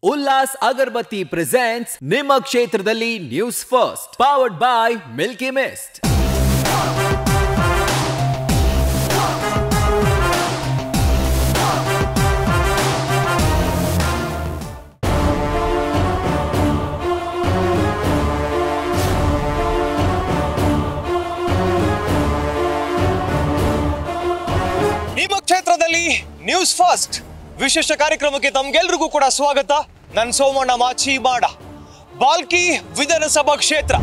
Ullas agarbatti presents ನಿಮ್ಮ ಕ್ಷೇತ್ರದಲ್ಲಿ news first powered by Milky Mist ನಿಮ್ಮ ಕ್ಷೇತ್ರದಲ್ಲಿ ನ್ಯೂಸ್ ಫಾಸ್ಟ್ ವಿಶೇಷ ಕಾರ್ಯಕ್ರಮಕ್ಕೆ ತಮ್ಗೆಲ್ರಿಗೂ ಕೂಡ ಸ್ವಾಗತ ನನ್ ಸೋಮಣ್ಣ ಮಾಚಿ ಮಾಡ ಬಾಲ್ಕಿ ವಿಧಾನಸಭಾ ಕ್ಷೇತ್ರ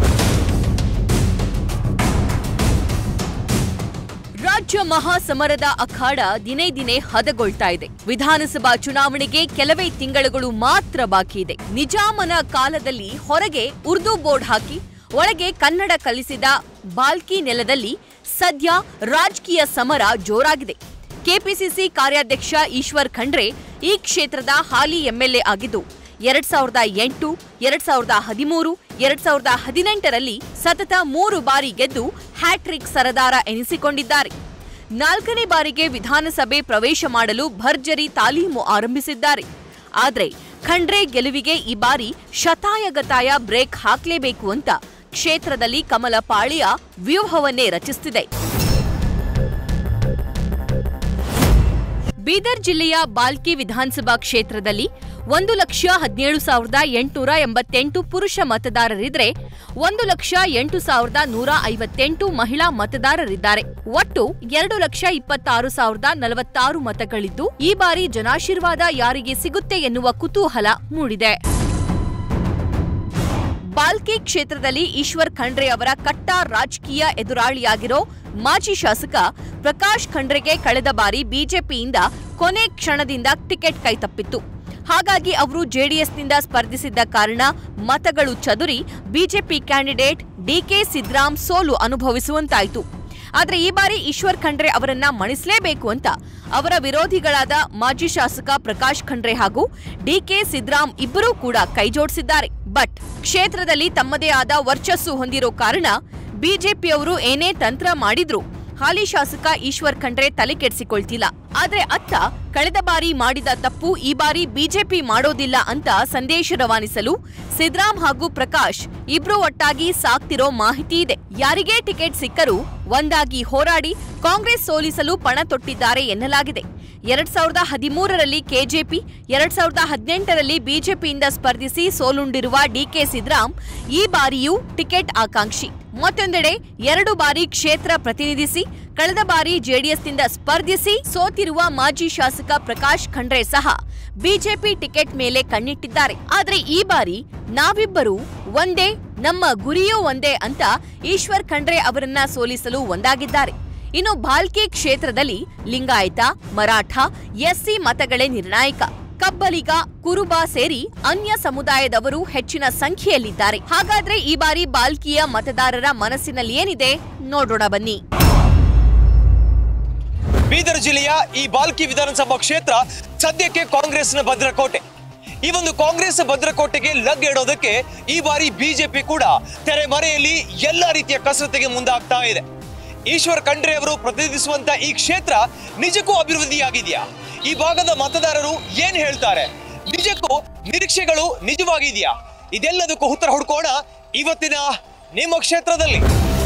ರಾಜ್ಯ ಮಹಾಸಮರದ ಅಖಾಡ ದಿನೇ ದಿನೇ ಹದಗೊಳ್ತಾ ಇದೆ ವಿಧಾನಸಭಾ ಚುನಾವಣೆಗೆ ಕೆಲವೇ ತಿಂಗಳುಗಳು ಮಾತ್ರ ಬಾಕಿ ಇದೆ ನಿಜಾಮನ ಕಾಲದಲ್ಲಿ ಹೊರಗೆ ಉರ್ದು ಬೋರ್ಡ್ ಹಾಕಿ ಒಳಗೆ ಕನ್ನಡ ಕಲಿಸಿದ ಬಾಲ್ಕಿ ನೆಲದಲ್ಲಿ ಸದ್ಯ ರಾಜಕೀಯ ಸಮರ ಜೋರಾಗಿದೆ ಕೆಪಿಸಿಸಿ ಕಾರ್ಯಾಧ್ಯಕ್ಷ ಈಶ್ವರ್ ಖಂಡ್ರೆ ಈ ಕ್ಷೇತ್ರದ ಹಾಲಿ ಎಂಎಲ್ಎ ಆಗಿದ್ದು ಎರಡ್ ಸಾವಿರದ ಎಂಟು ಎರಡ್ ಸಾವಿರದ ಹದಿಮೂರು ಎರಡ್ ಸಾವಿರದ ಹದಿನೆಂಟರಲ್ಲಿ ಸತತ ಮೂರು ಬಾರಿ ಗೆದ್ದು ಹ್ಯಾಟ್ರಿಕ್ ಸರದಾರ ಎನಿಸಿಕೊಂಡಿದ್ದಾರೆ ನಾಲ್ಕನೇ ಬಾರಿಗೆ ವಿಧಾನಸಭೆ ಪ್ರವೇಶ ಮಾಡಲು ಭರ್ಜರಿ ತಾಲೀಮು ಆರಂಭಿಸಿದ್ದಾರೆ ಆದ್ರೆ ಖಂಡ್ರೆ ಗೆಲುವಿಗೆ ಈ ಬಾರಿ ಶತಾಯಗತಾಯ ಬ್ರೇಕ್ ಹಾಕ್ಲೇಬೇಕು ಅಂತ ಕ್ಷೇತ್ರದಲ್ಲಿ ಕಮಲ ಪಾಳಿಯ ವ್ಯೂಹವನ್ನೇ ರಚಿಸುತ್ತಿದೆ ಬೀದರ್ ಜಿಲ್ಲೆಯ ಬಾಲ್ಕಿ ವಿಧಾನಸಭಾ ಕ್ಷೇತ್ರದಲ್ಲಿ ಒಂದು ಲಕ್ಷ ಹದಿನೇಳು ಸಾವಿರದ ಎಂಟುನೂರ ಎಂಬತ್ತೆಂಟು ಪುರುಷ ಮತದಾರರಿದ್ರೆ ಒಂದು ಲಕ್ಷ ಎಂಟು ಸಾವಿರದ ನೂರ ಐವತ್ತೆಂಟು ಮಹಿಳಾ ಮತದಾರರಿದ್ದಾರೆ ಒಟ್ಟು ಎರಡು ಲಕ್ಷ ಇಪ್ಪತ್ತಾರು ಸಾವಿರದ ನಲವತ್ತಾರು ಮತಗಳಿದ್ದು ಈ ಬಾರಿ ಜನಾಶೀರ್ವಾದ ಯಾರಿಗೆ ಸಿಗುತ್ತೆ ಎನ್ನುವ ಕುತೂಹಲ ಮೂಡಿದೆ ಬಾಲ್ಕಿ ಕ್ಷೇತ್ರದಲ್ಲಿ ಈಶ್ವರ್ ಖಂಡ್ರೆ ಅವರ ಕಟ್ಟಾ ರಾಜಕೀಯ ಎದುರಾಳಿಯಾಗಿರೋ ಮಾಜಿ ಶಾಸಕ ಪ್ರಕಾಶ್ ಖಂಡ್ರೆಗೆ ಕಳೆದ ಬಾರಿ ಬಿಜೆಪಿಯಿಂದ ಕೊನೆ ಕ್ಷಣದಿಂದ ಟಿಕೆಟ್ ಕೈತಪ್ಪಿತ್ತು ಹಾಗಾಗಿ ಅವರು ಜೆಡಿಎಸ್ನಿಂದ ಸ್ಪರ್ಧಿಸಿದ್ದ ಕಾರಣ ಮತಗಳು ಚದುರಿ ಬಿಜೆಪಿ ಕ್ಯಾಂಡಿಡೇಟ್ ಡಿಕೆ ಸಿದ್ರಾಮ್ ಸೋಲು ಅನುಭವಿಸುವಂತಾಯಿತು ಆದ್ರೆ ಈ ಬಾರಿ ಈಶ್ವರ್ ಖಂಡ್ರೆ ಅವರನ್ನ ಮಣಿಸಲೇಬೇಕು ಅಂತ ಅವರ ವಿರೋಧಿಗಳಾದ ಮಾಜಿ ಶಾಸಕ ಪ್ರಕಾಶ್ ಖಂಡ್ರೆ ಹಾಗೂ ಡಿಕೆ ಸಿದ್ರಾಮ್ ಇಬ್ಬರೂ ಕೂಡ ಕೈಜೋಡಿಸಿದ್ದಾರೆ ಬಟ್ ಕ್ಷೇತ್ರದಲ್ಲಿ ತಮ್ಮದೇ ಆದ ವರ್ಚಸ್ಸು ಹೊಂದಿರೋ ಕಾರಣ ಬಿಜೆಪಿಯವರು ಏನೇ ತಂತ್ರ ಮಾಡಿದ್ರು ಹಾಲಿ ಶಾಸಕ ಈಶ್ವರ್ ಖಂಡ್ರೆ ತಲೆ ಕೆಡಿಸಿಕೊಳ್ತಿಲ್ಲ ಆದ್ರೆ ಅತ್ತ ಕಳೆದ ಬಾರಿ ಮಾಡಿದ ತಪ್ಪು ಈ ಬಾರಿ ಬಿಜೆಪಿ ಮಾಡೋದಿಲ್ಲ ಅಂತ ಸಂದೇಶ ರವಾನಿಸಲು ಸಿದ್ರಾಮ್ ಹಾಗೂ ಪ್ರಕಾಶ್ ಇಬ್ರು ಒಟ್ಟಾಗಿ ಸಾಕ್ತಿರೋ ಮಾಹಿತಿ ಇದೆ ಯಾರಿಗೇ ಟಿಕೆಟ್ ಸಿಕ್ಕರೂ ಒಂದಾಗಿ ಹೋರಾಡಿ ಕಾಂಗ್ರೆಸ್ ಸೋಲಿಸಲು ಪಣ ತೊಟ್ಟಿದ್ದಾರೆ ಎನ್ನಲಾಗಿದೆ ಎರಡ್ ಸಾವಿರದ ಹದಿಮೂರರಲ್ಲಿ ಕೆಜೆಪಿ ಎರಡ್ ಸಾವಿರದ ಹದಿನೆಂಟರಲ್ಲಿ ಬಿಜೆಪಿಯಿಂದ ಸ್ಪರ್ಧಿಸಿ ಸೋಲುಂಡಿರುವ ಡಿಕೆ ಸಿದ್ರಾಮ್ ಈ ಬಾರಿಯೂ ಟಿಕೆಟ್ ಆಕಾಂಕ್ಷಿ ಮತ್ತೊಂದೆಡೆ ಎರಡು ಬಾರಿ ಕ್ಷೇತ್ರ ಪ್ರತಿನಿಧಿಸಿ ಕಳೆದ ಬಾರಿ ಜೆಡಿಎಸ್ನಿಂದ ಸ್ಪರ್ಧಿಸಿ ಸೋತಿರುವ ಮಾಜಿ ಶಾಸಕ ಪ್ರಕಾಶ್ ಖಂಡ್ರೆ ಸಹ ಬಿಜೆಪಿ ಟಿಕೆಟ್ ಮೇಲೆ ಕಣ್ಣಿಟ್ಟಿದ್ದಾರೆ ಆದ್ರೆ ಈ ಬಾರಿ ನಾವಿಬ್ಬರು ಒಂದೇ ನಮ್ಮ ಗುರಿಯೂ ಒಂದೇ ಅಂತ ಈಶ್ವರ್ ಖಂಡ್ರೆ ಅವರನ್ನ ಸೋಲಿಸಲು ಒಂದಾಗಿದ್ದಾರೆ ಇನ್ನು ಭಾಲ್ಕಿ ಕ್ಷೇತ್ರದಲ್ಲಿ ಲಿಂಗಾಯತ ಮರಾಠ ಎಸ್ಸಿ ಮತಗಳೇ ನಿರ್ಣಾಯಕ ಕಬ್ಬಲಿಗ ಕುರುಬ ಸೇರಿ ಅನ್ಯ ಸಮುದಾಯದವರು ಹೆಚ್ಚಿನ ಸಂಖ್ಯೆಯಲ್ಲಿದ್ದಾರೆ ಹಾಗಾದ್ರೆ ಈ ಬಾರಿ ಬಾಲ್ಕಿಯ ಮತದಾರರ ಮನಸ್ಸಿನಲ್ಲಿ ಏನಿದೆ ನೋಡೋಣ ಬನ್ನಿ ಬೀದರ್ ಜಿಲ್ಲೆಯ ಈ ಬಾಲ್ಕಿ ವಿಧಾನಸಭಾ ಕ್ಷೇತ್ರ ಸದ್ಯಕ್ಕೆ ಕಾಂಗ್ರೆಸ್ನ ಭದ್ರಕೋಟೆ ಈ ಒಂದು ಕಾಂಗ್ರೆಸ್ ಭದ್ರಕೋಟೆಗೆ ಲಗ್ ಇಡೋದಕ್ಕೆ ಈ ಬಾರಿ ಬಿಜೆಪಿ ಕೂಡ ತೆರೆಮರೆಯಲ್ಲಿ ಎಲ್ಲ ರೀತಿಯ ಕಸರತ್ತಿಗೆ ಮುಂದಾಗ್ತಾ ಇದೆ ಈಶ್ವರ್ ಖಂಡ್ರೆ ಅವರು ಪ್ರತಿನಿಧಿಸುವಂತ ಈ ಕ್ಷೇತ್ರ ನಿಜಕ್ಕೂ ಅಭಿವೃದ್ಧಿಯಾಗಿದೆಯಾ ಈ ಭಾಗದ ಮತದಾರರು ಏನ್ ಹೇಳ್ತಾರೆ ನಿಜಕ್ಕೂ ನಿರೀಕ್ಷೆಗಳು ನಿಜವಾಗಿದೆಯಾ ಇದೆಲ್ಲದಕ್ಕೂ ಉತ್ತರ ಹುಡ್ಕೋಣ ಇವತ್ತಿನ ನಿಮ್ಮ ಕ್ಷೇತ್ರದಲ್ಲಿ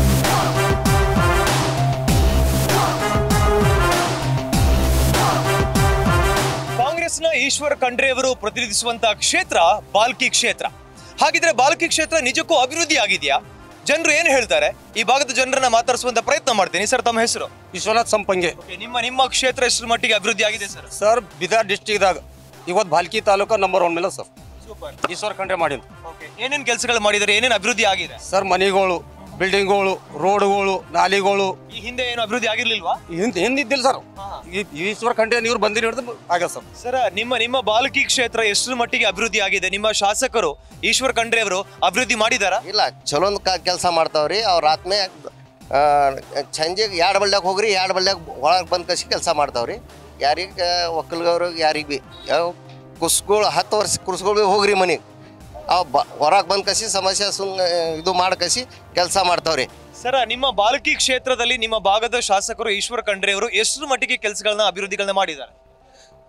ಕಾಂಗ್ರೆಸ್ನ ಈಶ್ವರ್ ಖಂಡ್ರೆ ಅವರು ಪ್ರತಿನಿಧಿಸುವಂತಹ ಕ್ಷೇತ್ರ ಬಾಲ್ಕಿ ಕ್ಷೇತ್ರ ಹಾಗಿದ್ರೆ ಬಾಲ್ಕಿ ಕ್ಷೇತ್ರ ನಿಜಕ್ಕೂ ಅಭಿವೃದ್ಧಿ ಆಗಿದೆಯಾ ಜನರು ಏನು ಹೇಳ್ತಾರೆ ಈ ಭಾಗದ ಜನರನ್ನ ಮಾತಾಡಿಸುವಂತ ಪ್ರಯತ್ನ ಮಾಡ್ತೀನಿ ಸರ್ ತಮ್ಮ ಹೆಸರು ವಿಶ್ವನಾಥ್ ಸಂಪಂಗೆ Okay, ನಿಮ್ಮ ನಿಮ್ಮ ಕ್ಷೇತ್ರ ಎಷ್ಟು ಮಟ್ಟಿಗೆ ಅಭಿವೃದ್ಧಿ ಆಗಿದೆ ಸರ್ ಸರ್ ಬೀದರ್ ಡಿಸ್ಟಿಕ್ದಾಗ ಇವತ್ತು ಭಾಲ್ಕಿ ತಾಲೂಕು ನಂಬರ್ ಒನ್ ಮೇಲೆ ಸರ್ ಸೂಪರ್ ಈಶ್ವರ್ ಖಂಡ್ರೆ ಮಾಡಿದ್ದು ಓಕೆ ಏನೇನ್ ಕೆಲಸಗಳು ಮಾಡಿದ್ದಾರೆ ಏನೇನ್ ಅಭಿವೃದ್ಧಿ ಆಗಿದೆ ಸರ್ ಮನೆಗಳು ಬಿಲ್ಡಿಂಗ್ಗಳು ರೋಡ್ಗಳು ನಾಲಿಗಳು ಈ ಹಿಂದೆ ಏನು ಅಭಿವೃದ್ಧಿ ಆಗಿರ್ಲಿಲ್ವಾ ಹಿಂದೆ ಹಿಂದಿದ್ದಿಲ್ಲ ಸರ್ ಈ- ಈಶ್ವರ್ ಖಂಡ್ರೆ ನೀವ್ರು ಬಂದಿರಿ ಹಿಡಿದು ಆಗ್ಯದ ಸರ್ ಸರ್ ನಿಮ್ಮ ನಿಮ್ಮ ಬಾಲ್ಕಿ ಕ್ಷೇತ್ರ ಎಷ್ಟು ಮಟ್ಟಿಗೆ ಅಭಿವೃದ್ಧಿ ಆಗಿದೆ ನಿಮ್ಮ ಶಾಸಕರು ಈಶ್ವರ್ ಖಂಡ್ರೆ ಅವರು ಅಭಿವೃದ್ಧಿ ಮಾಡಿದಾರಾ ಇಲ್ಲ ಚಲೋಂದು ಕೆಲಸ ಮಾಡ್ತಾವ್ರಿ ಅವ್ರ ಆತ್ಮೆ ಸಂಜೆಗೆ ಎರಡು ಬಲ್ದಾಗ ಹೋಗ್ರಿ ಎರಡು ಬಲ್ದಾಗ ಒಳಗೆ ಬಂದು ಕಸಿ ಕೆಲಸ ಮಾಡ್ತಾವ್ರಿ ಯಾರಿಗೆ ಒಕ್ಕಲ್ಗವ್ರಿಗೆ ಯಾರಿಗೆ ಭೀ ಯಾವ ಕುಸ್ಗಳು ಹತ್ತು ವರ್ಷ ಕುಸ್ಗಳು ಭೀ ಹೋಗ್ರಿ ಮನೆಗೆ ಅವು ಬ ಹೊರಗೆ ಬಂದು ಕಸಿ ಸಮಸ್ಯೆ ಸುಮ್ ಇದು ಮಾಡಿ ಕಸಿ ಕೆಲಸ ಮಾಡ್ತಾವ್ರಿ ಸರ್ ನಿಮ್ಮ ಬಾಲ್ಕಿ ಕ್ಷೇತ್ರದಲ್ಲಿ ನಿಮ್ಮ ಭಾಗದ ಶಾಸಕರು ಈಶ್ವರ್ ಖಂಡ್ರೆ ಅವರು ಎಷ್ಟು ಮಟ್ಟಿಗೆ ಕೆಲಸಗಳನ್ನ ಅಭಿವೃದ್ಧಿಗಳನ್ನ ಮಾಡಿದ್ದಾರೆ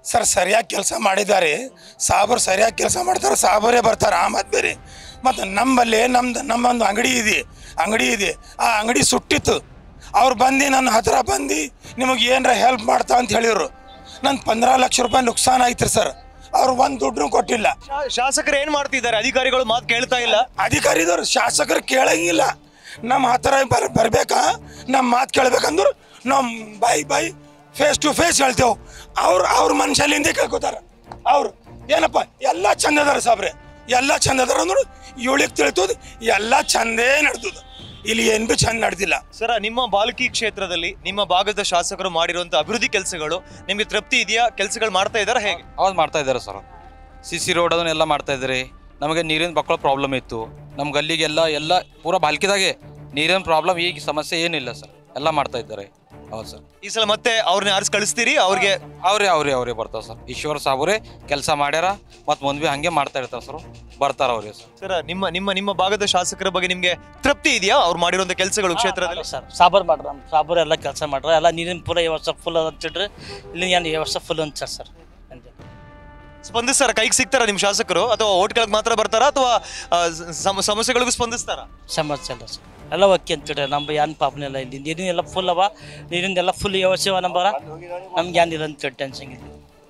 ಸರ್ ಸರಿಯಾಗಿ ಕೆಲಸ ಮಾಡಿದ್ದಾರೆ ಸಾಬರು ಸರಿಯಾಗಿ ಕೆಲಸ ಮಾಡ್ತಾರೆ ಸಾಬರೇ ಬರ್ತಾರೆ ಆ ಮಾತು ಬೇರೆ ಮತ್ತು ನಮ್ಮಲ್ಲಿ ನಮ್ದು ನಮ್ಮೊಂದು ಅಂಗಡಿ ಇದೆ ಅಂಗಡಿ ಇದೆ ಆ ಅಂಗಡಿ ಸುಟ್ಟಿತ್ತು ಅವ್ರು ಬಂದು ನನ್ನ ಹತ್ರ ಬಂದು ನಿಮಗೆ ಏನರ ಹೆಲ್ಪ್ ಮಾಡ್ತಾ ಅಂತ ಹೇಳಿದ್ರು ನನ್ನ ಪಂದ್ರ ಲಕ್ಷ ರೂಪಾಯಿ ನುಕ್ಸಾನ್ ಆಯ್ತು ಸರ್ ಅವ್ರು ಒಂದು ದುಡ್ಡು ಕೊಟ್ಟಿಲ್ಲ ಶಾ- ಶಾಸಕರು ಏನ್ ಮಾಡ್ತಿದ್ದಾರೆ ಅಧಿಕಾರಿಗಳು ಮಾತು ಕೇಳ್ತಾ ಇಲ್ಲ ಅಧಿಕಾರಿದವ್ರು ಶಾಸಕರು ಕೇಳಂಗಿಲ್ಲ ನಮ್ಮ ಹತ್ರ ಬರ್ ಬರ್ಬೇಕಾ ನಮ್ಮ ಮಾತು ಕೇಳ್ಬೇಕಂದ್ರೆ ನಮ್ಮ ಬಾಯಿ ಬಾಯಿ ಫೇಸ್ ಟು ಫೇಸ್ ಹೇಳ್ತೇವೆ ಅವ್ರು ಅವ್ರ ಮನುಷ್ಯಲಿಂದ ಕೇಳ್ಕೊತಾರ ಅವ್ರು ಏನಪ್ಪ ಎಲ್ಲ ಚಂದ ಅದಾರ ಸಾಬ್ರೆ ಎಲ್ಲ ಚಂದ ಅದಾರ ಅಂದ್ರೆ ಇವಳಿಗೆ ತಿಳ್ತದ ಎಲ್ಲ ಚಂದೇ ನಡ್ತದ ಇಲ್ಲಿ ಏನು ಭೀ ಚಂದ ನಡ್ದಿಲ್ಲ ಸರ ನಿಮ್ಮ ಬಾಲ್ಕಿ ಕ್ಷೇತ್ರದಲ್ಲಿ ನಿಮ್ಮ ಭಾಗದ ಶಾಸಕರು ಮಾಡಿರುವಂತ ಅಭಿವೃದ್ಧಿ ಕೆಲಸಗಳು ನಿಮ್ಗೆ ತೃಪ್ತಿ ಇದೆಯಾ ಕೆಲಸಗಳು ಮಾಡ್ತಾ ಇದಾರ ಹೇಗೆ ಅವಾಗ ಮಾಡ್ತಾ ಇದ್ದಾರೆ ಸರ್ ಸಿ ಸಿ ರೋಡ್ ಅದನ್ನೆಲ್ಲ ಮಾಡ್ತಾ ಇದ್ದಾರೆ ನಮಗೆ ನೀರಿನ ಬಕ್ಕಳ ಪ್ರಾಬ್ಲಮ್ ಇತ್ತು ನಮ್ಮ ಗಲ್ಲಿಗೆಲ್ಲ ಎಲ್ಲ ಪೂರ ಬಾಲ್ಕಿದಾಗೆ ನೀರಿನ ಪ್ರಾಬ್ಲಮ್ ಈಗ ಸಮಸ್ಯೆ ಏನಿಲ್ಲ ಸರ್ ಎಲ್ಲ ಮಾಡ್ತಾ ಇದ್ದಾರೆ ಹೌದು ಸರ್ ಈ ಸಲ ಮತ್ತೆ ಅವ್ರನ್ನ ಆರಿಸಿ ಕಳಿಸ್ತೀರಿ ಅವ್ರಿಗೆ ಅವರೇ ಅವರೇ ಅವರೇ ಬರ್ತಾರೆ ಸರ್ ಈಶ್ವರ ಸಾಬರೇ ಕೆಲಸ ಮಾಡ್ಯಾರ ಮತ್ತು ಮುಂದೆ ಭೀ ಹಂಗೆ ಮಾಡ್ತಾ ಇರ್ತಾರೆ ಸರ್ ಬರ್ತಾರೆ ಅವರೇ ಸರ್ ಸರ ನಿಮ್ಮ ನಿಮ್ಮ ನಿಮ್ಮ ಭಾಗದ ಶಾಸಕರ ಬಗ್ಗೆ ನಿಮ್ಗೆ ತೃಪ್ತಿ ಇದೆಯಾ ಅವ್ರು ಮಾಡಿರುವಂತ ಕೆಲಸಗಳು ಕ್ಷೇತ್ರದಲ್ಲಿ ಸರ್ ಸಾಬರ್ ಮಾಡ್ರ ಸಾಬರ್ ಎಲ್ಲ ಕೆಲಸ ಮಾಡ್ರ ಎಲ್ಲ ನೀರಿನ ಪೂರ ವ್ಯವಸ್ಥೆ ಫುಲ್ ಅಂತಿಡ್ರಿ ಇಲ್ಲಿ ಏನು ವ್ಯವಸ್ಥೆ ಫುಲ್ ಅಂತ ಸರ್ ಅಂತೆ ಸ್ಪಂದಿಸ್ತಾರ ಕೈಗೆ ಸಿಗ್ತಾರ ನಿಮ್ ಶಾಸಕರು ಅಥವಾ ಓಟ್ಗಳಿಗೆ ಮಾತ್ರ ಬರ್ತಾರ ಅಥವಾ ಆ, ಸಮ- ಸಮಸ್ಯೆಗಳಿಗೂ ಸ್ಪಂದಿಸ್ತಾರ ಸಮಸ್ಯೆ ಇಲ್ಲ ಸರ್ ಎಲ್ಲ ಓಕೆ ಅಂತಿಡ್ರಿ ನಮ್ಮ ಏನು ಪಾಪನ ಇಲ್ಲ ಇಲ್ಲಿ ನೀರಿನ ಎಲ್ಲ ಫುಲ್ ಅವ ನೀರಿಂದೆಲ್ಲ ಫುಲ್ ವ್ಯವಸ್ಥೆ ಅವ ನಂಬರ ನಮ್ಗೆ ಏನಿಲ್ಲ ಅಂತ ಟೆನ್ಷನ್ ಇಲ್ಲ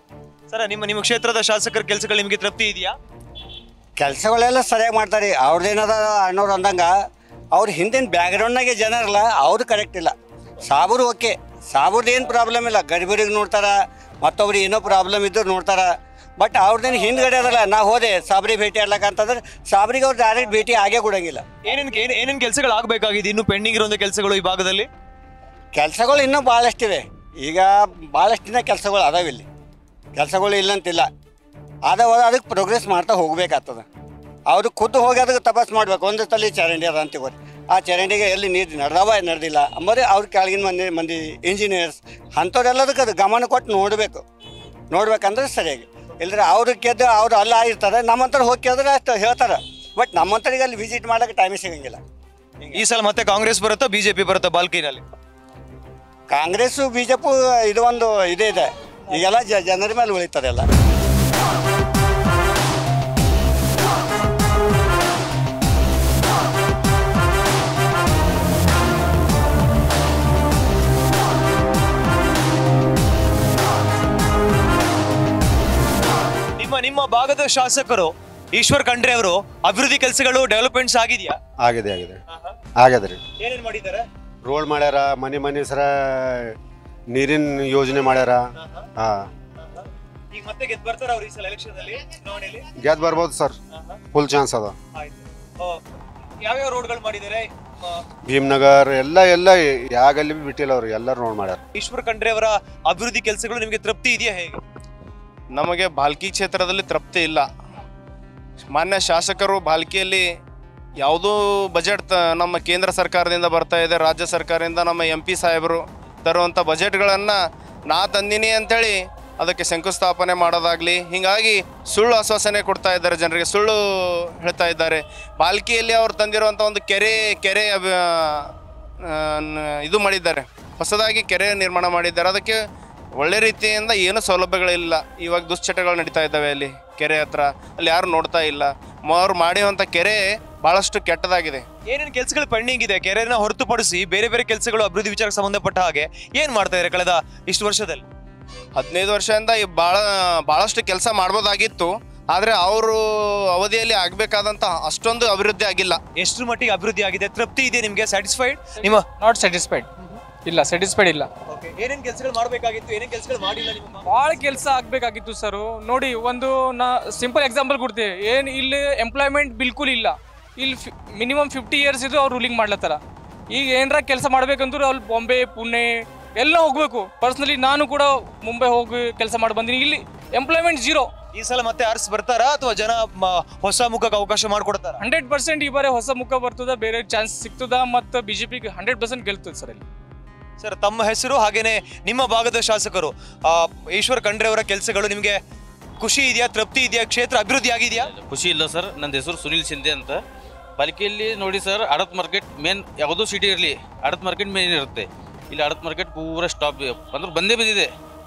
ಸರ ನಿಮ್ಮ ನಿಮ್ಮ ಕ್ಷೇತ್ರದ ಶಾಸಕರ ಕೆಲಸಗಳು ನಿಮಗೆ ತೃಪ್ತಿ ಇದೆಯಾ ಕೆಲಸಗಳೆಲ್ಲ ಸರಿಯಾಗಿ ಮಾಡ್ತಾರೆ ಅವ್ರದ್ದೇನದ ಅನ್ನೋರು ಅಂದಂಗೆ ಅವ್ರ ಹಿಂದಿನ ಬ್ಯಾಕ್ಗ್ರೌಂಡ್ನಾಗೆ ಜನ ಇರಲ್ಲ ಅವ್ರು ಕರೆಕ್ಟ್ ಇಲ್ಲ ಸಾಬರು ಓಕೆ ಸಾಬರ್ದು ಏನು ಪ್ರಾಬ್ಲಮ್ ಇಲ್ಲ ಗಡಿಬಿಡಿಗೆ ನೋಡ್ತಾರ ಮತ್ತೊಬ್ರಿಗೆ ಏನೋ ಪ್ರಾಬ್ಲಮ್ ಇದ್ರು ನೋಡ್ತಾರ ಬಟ್ ಅವ್ರದ್ದೇನು ಹಿಂದ್ಗಡೆ ಅದಲ್ಲ ನಾ ಹೋದೆ ಸಾಬ್ರಿಗೆ ಭೇಟಿ ಆಡ್ಲಕ್ಕ ಅಂತಂದ್ರೆ ಸಾಬ್ರಿಗೆ ಅವ್ರು ಡೈರೆಕ್ಟ್ ಭೇಟಿ ಆಗೇ ಕೊಡಂಗಿಲ್ಲ ಏನೇನ್ ಏನ್ ಏನೇನ್ ಕೆಲಸಗಳು ಆಗ್ಬೇಕಾಗಿದೆ ಇನ್ನು ಪೆಂಡಿಂಗ್ ಇರುವಂತ ಕೆಲಸಗಳು ಈ ಭಾಗದಲ್ಲಿ ಕೆಲಸಗಳು ಇನ್ನೂ ಭಾಳಷ್ಟಿವೆ ಈಗ ಭಾಳಷ್ಟು ದಿನ ಕೆಲಸಗಳು ಅದಾವ ಇಲ್ಲಿ ಕೆಲಸಗಳು ಇಲ್ಲಂತಿಲ್ಲ ಅದಾವ ಅದಕ್ಕೆ ಪ್ರೋಗ್ರೆಸ್ ಮಾಡ್ತಾ ಹೋಗ್ಬೇಕಾಗ್ತದೆ ಅವ್ರು ಖುದ್ದು ಹೋಗಿ ಅದಕ್ಕೆ ತಪಾಸ್ ಮಾಡ್ಬೇಕು ಒಂದು ತಲೆ ಚರಂಡಿ ಅದ ಅಂತೀವಿ ಆ ಚರಂಡಿಗೆ ಎಲ್ಲಿ ನೀರು ನಡೆದವ ನಡೆದಿಲ್ಲ ಅಂಬರಿ ಅವ್ರ ಕೆಳಗಿನ ಮಂದಿ ಮಂದಿ ಇಂಜಿನಿಯರ್ಸ್ ಅಂಥವ್ರೆಲ್ಲದಕ್ಕೆ ಅದು ಗಮನ ಕೊಟ್ಟು ನೋಡಬೇಕು ನೋಡ್ಬೇಕಂದ್ರೆ ಸರಿಯಾಗಿ ಇಲ್ಲದ್ರೆ ಅವ್ರು ಕೆದ್ದು ಅವ್ರು ಅಲ್ಲ ಇರ್ತಾರೆ ನಮ್ಮಂತರ ಹೋಗಿ ಕೇಳಿದ್ರೆ ಅಷ್ಟು ಹೇಳ್ತಾರೆ ಬಟ್ ನಮ್ಮಂತರಿಗೆ ಅಲ್ಲಿ ವಿಸಿಟ್ ಮಾಡೋಕ್ಕೆ ಟೈಮೇ ಸಿಗಂಗಿಲ್ಲ ಈ ಸಲ ಮತ್ತೆ ಕಾಂಗ್ರೆಸ್ ಬರುತ್ತಾ ಬಿಜೆಪಿ ಬರುತ್ತಾ ಬಾಲ್ಕಿನಲ್ಲಿ ಕಾಂಗ್ರೆಸ್ಸು ಬಿ ಜೆ ಪಿ ಇದು ಒಂದು ಇದೇ ಇದೆ ಈಗೆಲ್ಲ ಜ ಜನರ ಮೇಲೆ ಉಳಿತದೆ ಎಲ್ಲ ನಿಮ್ಮ ನಿಮ್ಮ ಭಾಗದ ಶಾಸಕರು ಈಶ್ವರ್ ಖಂಡ್ರೆ ಅವರು ಅಭಿವೃದ್ಧಿ ಕೆಲಸಗಳು ಡೆವಲಪ್ಮೆಂಟ್ಸ್ ಆಗಿದೆಯಾ ಆಗಿದೆ ಆಗಿದೆ ಆಗ್ಯದ ರೀ ಏನೇನ್ ಮಾಡಿದ್ದಾರೆ ರೋಡ್ ಮಾಡ್ಯಾರ ಮನೆ ಮನೆ ಸರ ನೀರಿನ ಯೋಜನೆ ಮಾಡ್ಯಾರ ಹಾ ಈಗ ಮತ್ತೆ ಗೆದ್ದು ಬರ್ತಾರ ಅವ್ರು ಈ ಸಲ ಎಲೆಕ್ಷನ್ ಅಲ್ಲಿ ಚುನಾವಣೆಯಲ್ಲಿ ಗೆದ್ದು ಬರ್ಬೋದು ಸರ್ ಫುಲ್ ಚಾನ್ಸ್ ಅದ ಆಯ್ತು ಆ, ಯಾವ್ಯಾವ ರೋಡ್ಗಳು ಮಾಡಿದ್ದಾರೆ ಆ, ಭೀಮ್ನಗರ್ ಎಲ್ಲ ಎಲ್ಲ ಯಾಗಲ್ಲಿ ಬಿ ಬಿಟ್ಟಿಲ್ಲ ಅವ್ರು ಎಲ್ಲರೂ ನೋಡ್ ಮಾಡ್ಯಾರ ಈಶ್ವರ್ ಖಂಡ್ರೆ ಅವರ ಅಭಿವೃದ್ಧಿ ಕೆಲಸಗಳು ನಿಮಗೆ ತೃಪ್ತಿ ಇದೆಯಾ ಹೇಗೆ ನಮಗೆ ಭಾಲ್ಕಿ ಕ್ಷೇತ್ರದಲ್ಲಿ ತೃಪ್ತಿ ಇಲ್ಲ ಮಾನ್ಯ ಶಾಸಕರು ಭಾಲ್ಕಿಯಲ್ಲಿ ಯಾವುದೂ ಬಜೆಟ್ ತ ನಮ್ಮ ಕೇಂದ್ರ ಸರ್ಕಾರದಿಂದ ಬರ್ತಾ ಇದೆ ರಾಜ್ಯ ಸರ್ಕಾರದಿಂದ ನಮ್ಮ ಎಂ ಪಿ ಸಾಹೇಬರು ತರುವಂಥ ಬಜೆಟ್ಗಳನ್ನು ನಾ ತಂದಿನಿ ಅಂಥೇಳಿ ಅದಕ್ಕೆ ಶಂಕುಸ್ಥಾಪನೆ ಮಾಡೋದಾಗಲಿ ಹೀಗಾಗಿ ಸುಳ್ಳು ಆಶ್ವಾಸನೆ ಕೊಡ್ತಾ ಇದ್ದಾರೆ ಜನರಿಗೆ ಸುಳ್ಳು ಹೇಳ್ತಾ ಇದ್ದಾರೆ ಬಾಲ್ಕಿಯಲ್ಲಿ ಅವ್ರು ತಂದಿರುವಂಥ ಒಂದು ಕೆರೆ ಕೆರೆ ಅಭಿ- ಆ, ನ- ಇದು ಮಾಡಿದ್ದಾರೆ ಹೊಸದಾಗಿ ಕೆರೆ ನಿರ್ಮಾಣ ಮಾಡಿದ್ದಾರೆ ಅದಕ್ಕೆ ಒಳ್ಳೆ ರೀತಿಯಿಂದ ಏನು ಸೌಲಭ್ಯಗಳಿಲ್ಲ ಇವಾಗ ದುಶ್ಚಟಗಳು ನಡೀತಾ ಇದ್ದಾವೆ ಅಲ್ಲಿ ಕೆರೆ ಹತ್ರ ಅಲ್ಲಿ ಯಾರು ನೋಡ್ತಾ ಇಲ್ಲ ಮ- ಅವ್ರು ಮಾಡಿರುವಂಥ ಕೆರೆ ಭಾಳಷ್ಟು ಕೆಟ್ಟದಾಗಿದೆ ಏನೇನು ಕೆಲಸಗಳು ಪೆಂಡಿಂಗ್ ಇದೆ ಕೆರೆನ ಹೊರತುಪಡಿಸಿ ಬೇರೆ ಬೇರೆ ಕೆಲಸಗಳು ಅಭಿವೃದ್ಧಿ ವಿಚಾರಕ್ಕೆ ಸಂಬಂಧಪಟ್ಟ ಹಾಗೆ ಏನ್ ಮಾಡ್ತಾ ಇದ್ದಾರೆ ಕಳೆದ ಇಷ್ಟು ವರ್ಷದಲ್ಲಿ ಹದಿನೈದು ವರ್ಷದಿಂದ ಈ ಭಾಳ ಭಾಳಷ್ಟು ಕೆಲಸ ಮಾಡ್ಬೋದಾಗಿತ್ತು ಆದರೆ ಅವರು ಅವಧಿಯಲ್ಲಿ ಆಗಬೇಕಾದಂಥ ಅಷ್ಟೊಂದು ಅಭಿವೃದ್ಧಿ ಆಗಿಲ್ಲ ಎಷ್ಟು ಮಟ್ಟಿಗೆ ಅಭಿವೃದ್ಧಿ ಆಗಿದೆ ತೃಪ್ತಿ ಇದೆ ನಿಮಗೆ ಸ್ಯಾಟಿಸ್ಫೈಡ್ ನಿಮ್ಮ ನಾಟ್ ಸ್ಯಾಟಿಸ್ಫೈಡ್ ಇಲ್ಲ ಸ್ಯಾಟಿಸ್ಫೈಡ್ ಇಲ್ಲ ಏನೇನ್ ಕೆಲಸಗಳು ಮಾಡಬೇಕಾಗಿತ್ತು ಏನೇನ್ ಕೆಲಸಗಳು ಮಾಡಿಲ್ಲ ನಿಮ್ಮ ಭಾಳ ಕೆಲಸ ಆಗಬೇಕಾಗಿತ್ತು ಸರ್ ನೋಡಿ ಒಂದು ನಾ ಸಿಂಪಲ್ ಎಕ್ಸಾಂಪಲ್ ಕೊಡ್ತೀವಿ ಏನು ಇಲ್ಲಿ ಎಂಪ್ಲಾಯ್ಮೆಂಟ್ ಬಿಲ್ಕುಲ್ ಇಲ್ಲ ಇಲ್ಲಿ ಮಿನಿಮಮ್ ಫಿಫ್ಟಿ ಇಯರ್ಸ್ ಇದು ಅವ್ರು ರೂಲಿಂಗ್ ಮಾಡ್ಲತ್ತಾರ ಈಗ ಏನರ ಕೆಲಸ ಮಾಡ್ಬೇಕಂದ್ರೆ ಅಲ್ಲಿ ಬಾಂಬೆ ಪುಣೆ ಎಲ್ಲ ಹೋಗ್ಬೇಕು ಪರ್ಸ್ನಲಿ ನಾನು ಕೂಡ ಮುಂಬೈ ಹೋಗಿ ಕೆಲಸ ಮಾಡಿ ಬಂದೀನಿ ಇಲ್ಲಿ ಎಂಪ್ಲಾಯ್ಮೆಂಟ್ ಜೀರೋ ಈ ಸಲ ಮತ್ತೆ ಆರ್ಸ್ ಬರ್ತಾರಾ ಅಥವಾ ಜನ ಮ- ಹೊಸ ಮುಖಕ್ಕೆ ಅವಕಾಶ ಮಾಡಿಕೊಡ್ತಾರ ಹಂಡ್ರೆಡ್ ಪರ್ಸೆಂಟ್ ಈ ಬಾರಿ ಹೊಸ ಮುಖ ಬರ್ತದ ಬೇರೆ ಚಾನ್ಸ್ ಸಿಗ್ತದ ಮತ್ತು ಬಿ ಜೆ ಪಿಗೆ ಹಂಡ್ರೆಡ್ ಪರ್ಸೆಂಟ್ ಗೆಲ್ತದೆ ಸರ್ ಇಲ್ಲಿ ಸರ್ ತಮ್ಮ ಹೆಸರು ಹಾಗೇನೆ ನಿಮ್ಮ ಭಾಗದ ಶಾಸಕರು ಆ, ಈಶ್ವರ್ ಖಂಡ್ರೆ ಅವರ ಕೆಲಸಗಳು ನಿಮಗೆ ಖುಷಿ ಇದೆಯಾ ತೃಪ್ತಿ ಇದೆಯಾ ಕ್ಷೇತ್ರ ಅಭಿವೃದ್ಧಿ ಆಗಿದೆಯಾ ಖುಷಿ ಇಲ್ಲ ಸರ್ ನನ್ನ ಹೆಸರು ಸುನಿಲ್ ಶಿಂದೆ ಅಂತ ಬಾಲ್ಕಿಯಲ್ಲಿ ನೋಡಿ ಸರ್ ಅಡತ್ ಮಾರ್ಕೆಟ್ ಮೇನ್ ಯಾವುದೋ ಸಿಟಿ ಇರಲಿ ಅಡತ್ ಮಾರ್ಕೆಟ್ ಮೇನ್ ಇರುತ್ತೆ ಇಲ್ಲಿ ಅಡತ್ ಮಾರ್ಕೆಟ್ ಪೂರ ಸ್ಟಾಪ್ ಅಂದ್ರೆ ಬಂದೇ ಬಿದ್ದಿದೆ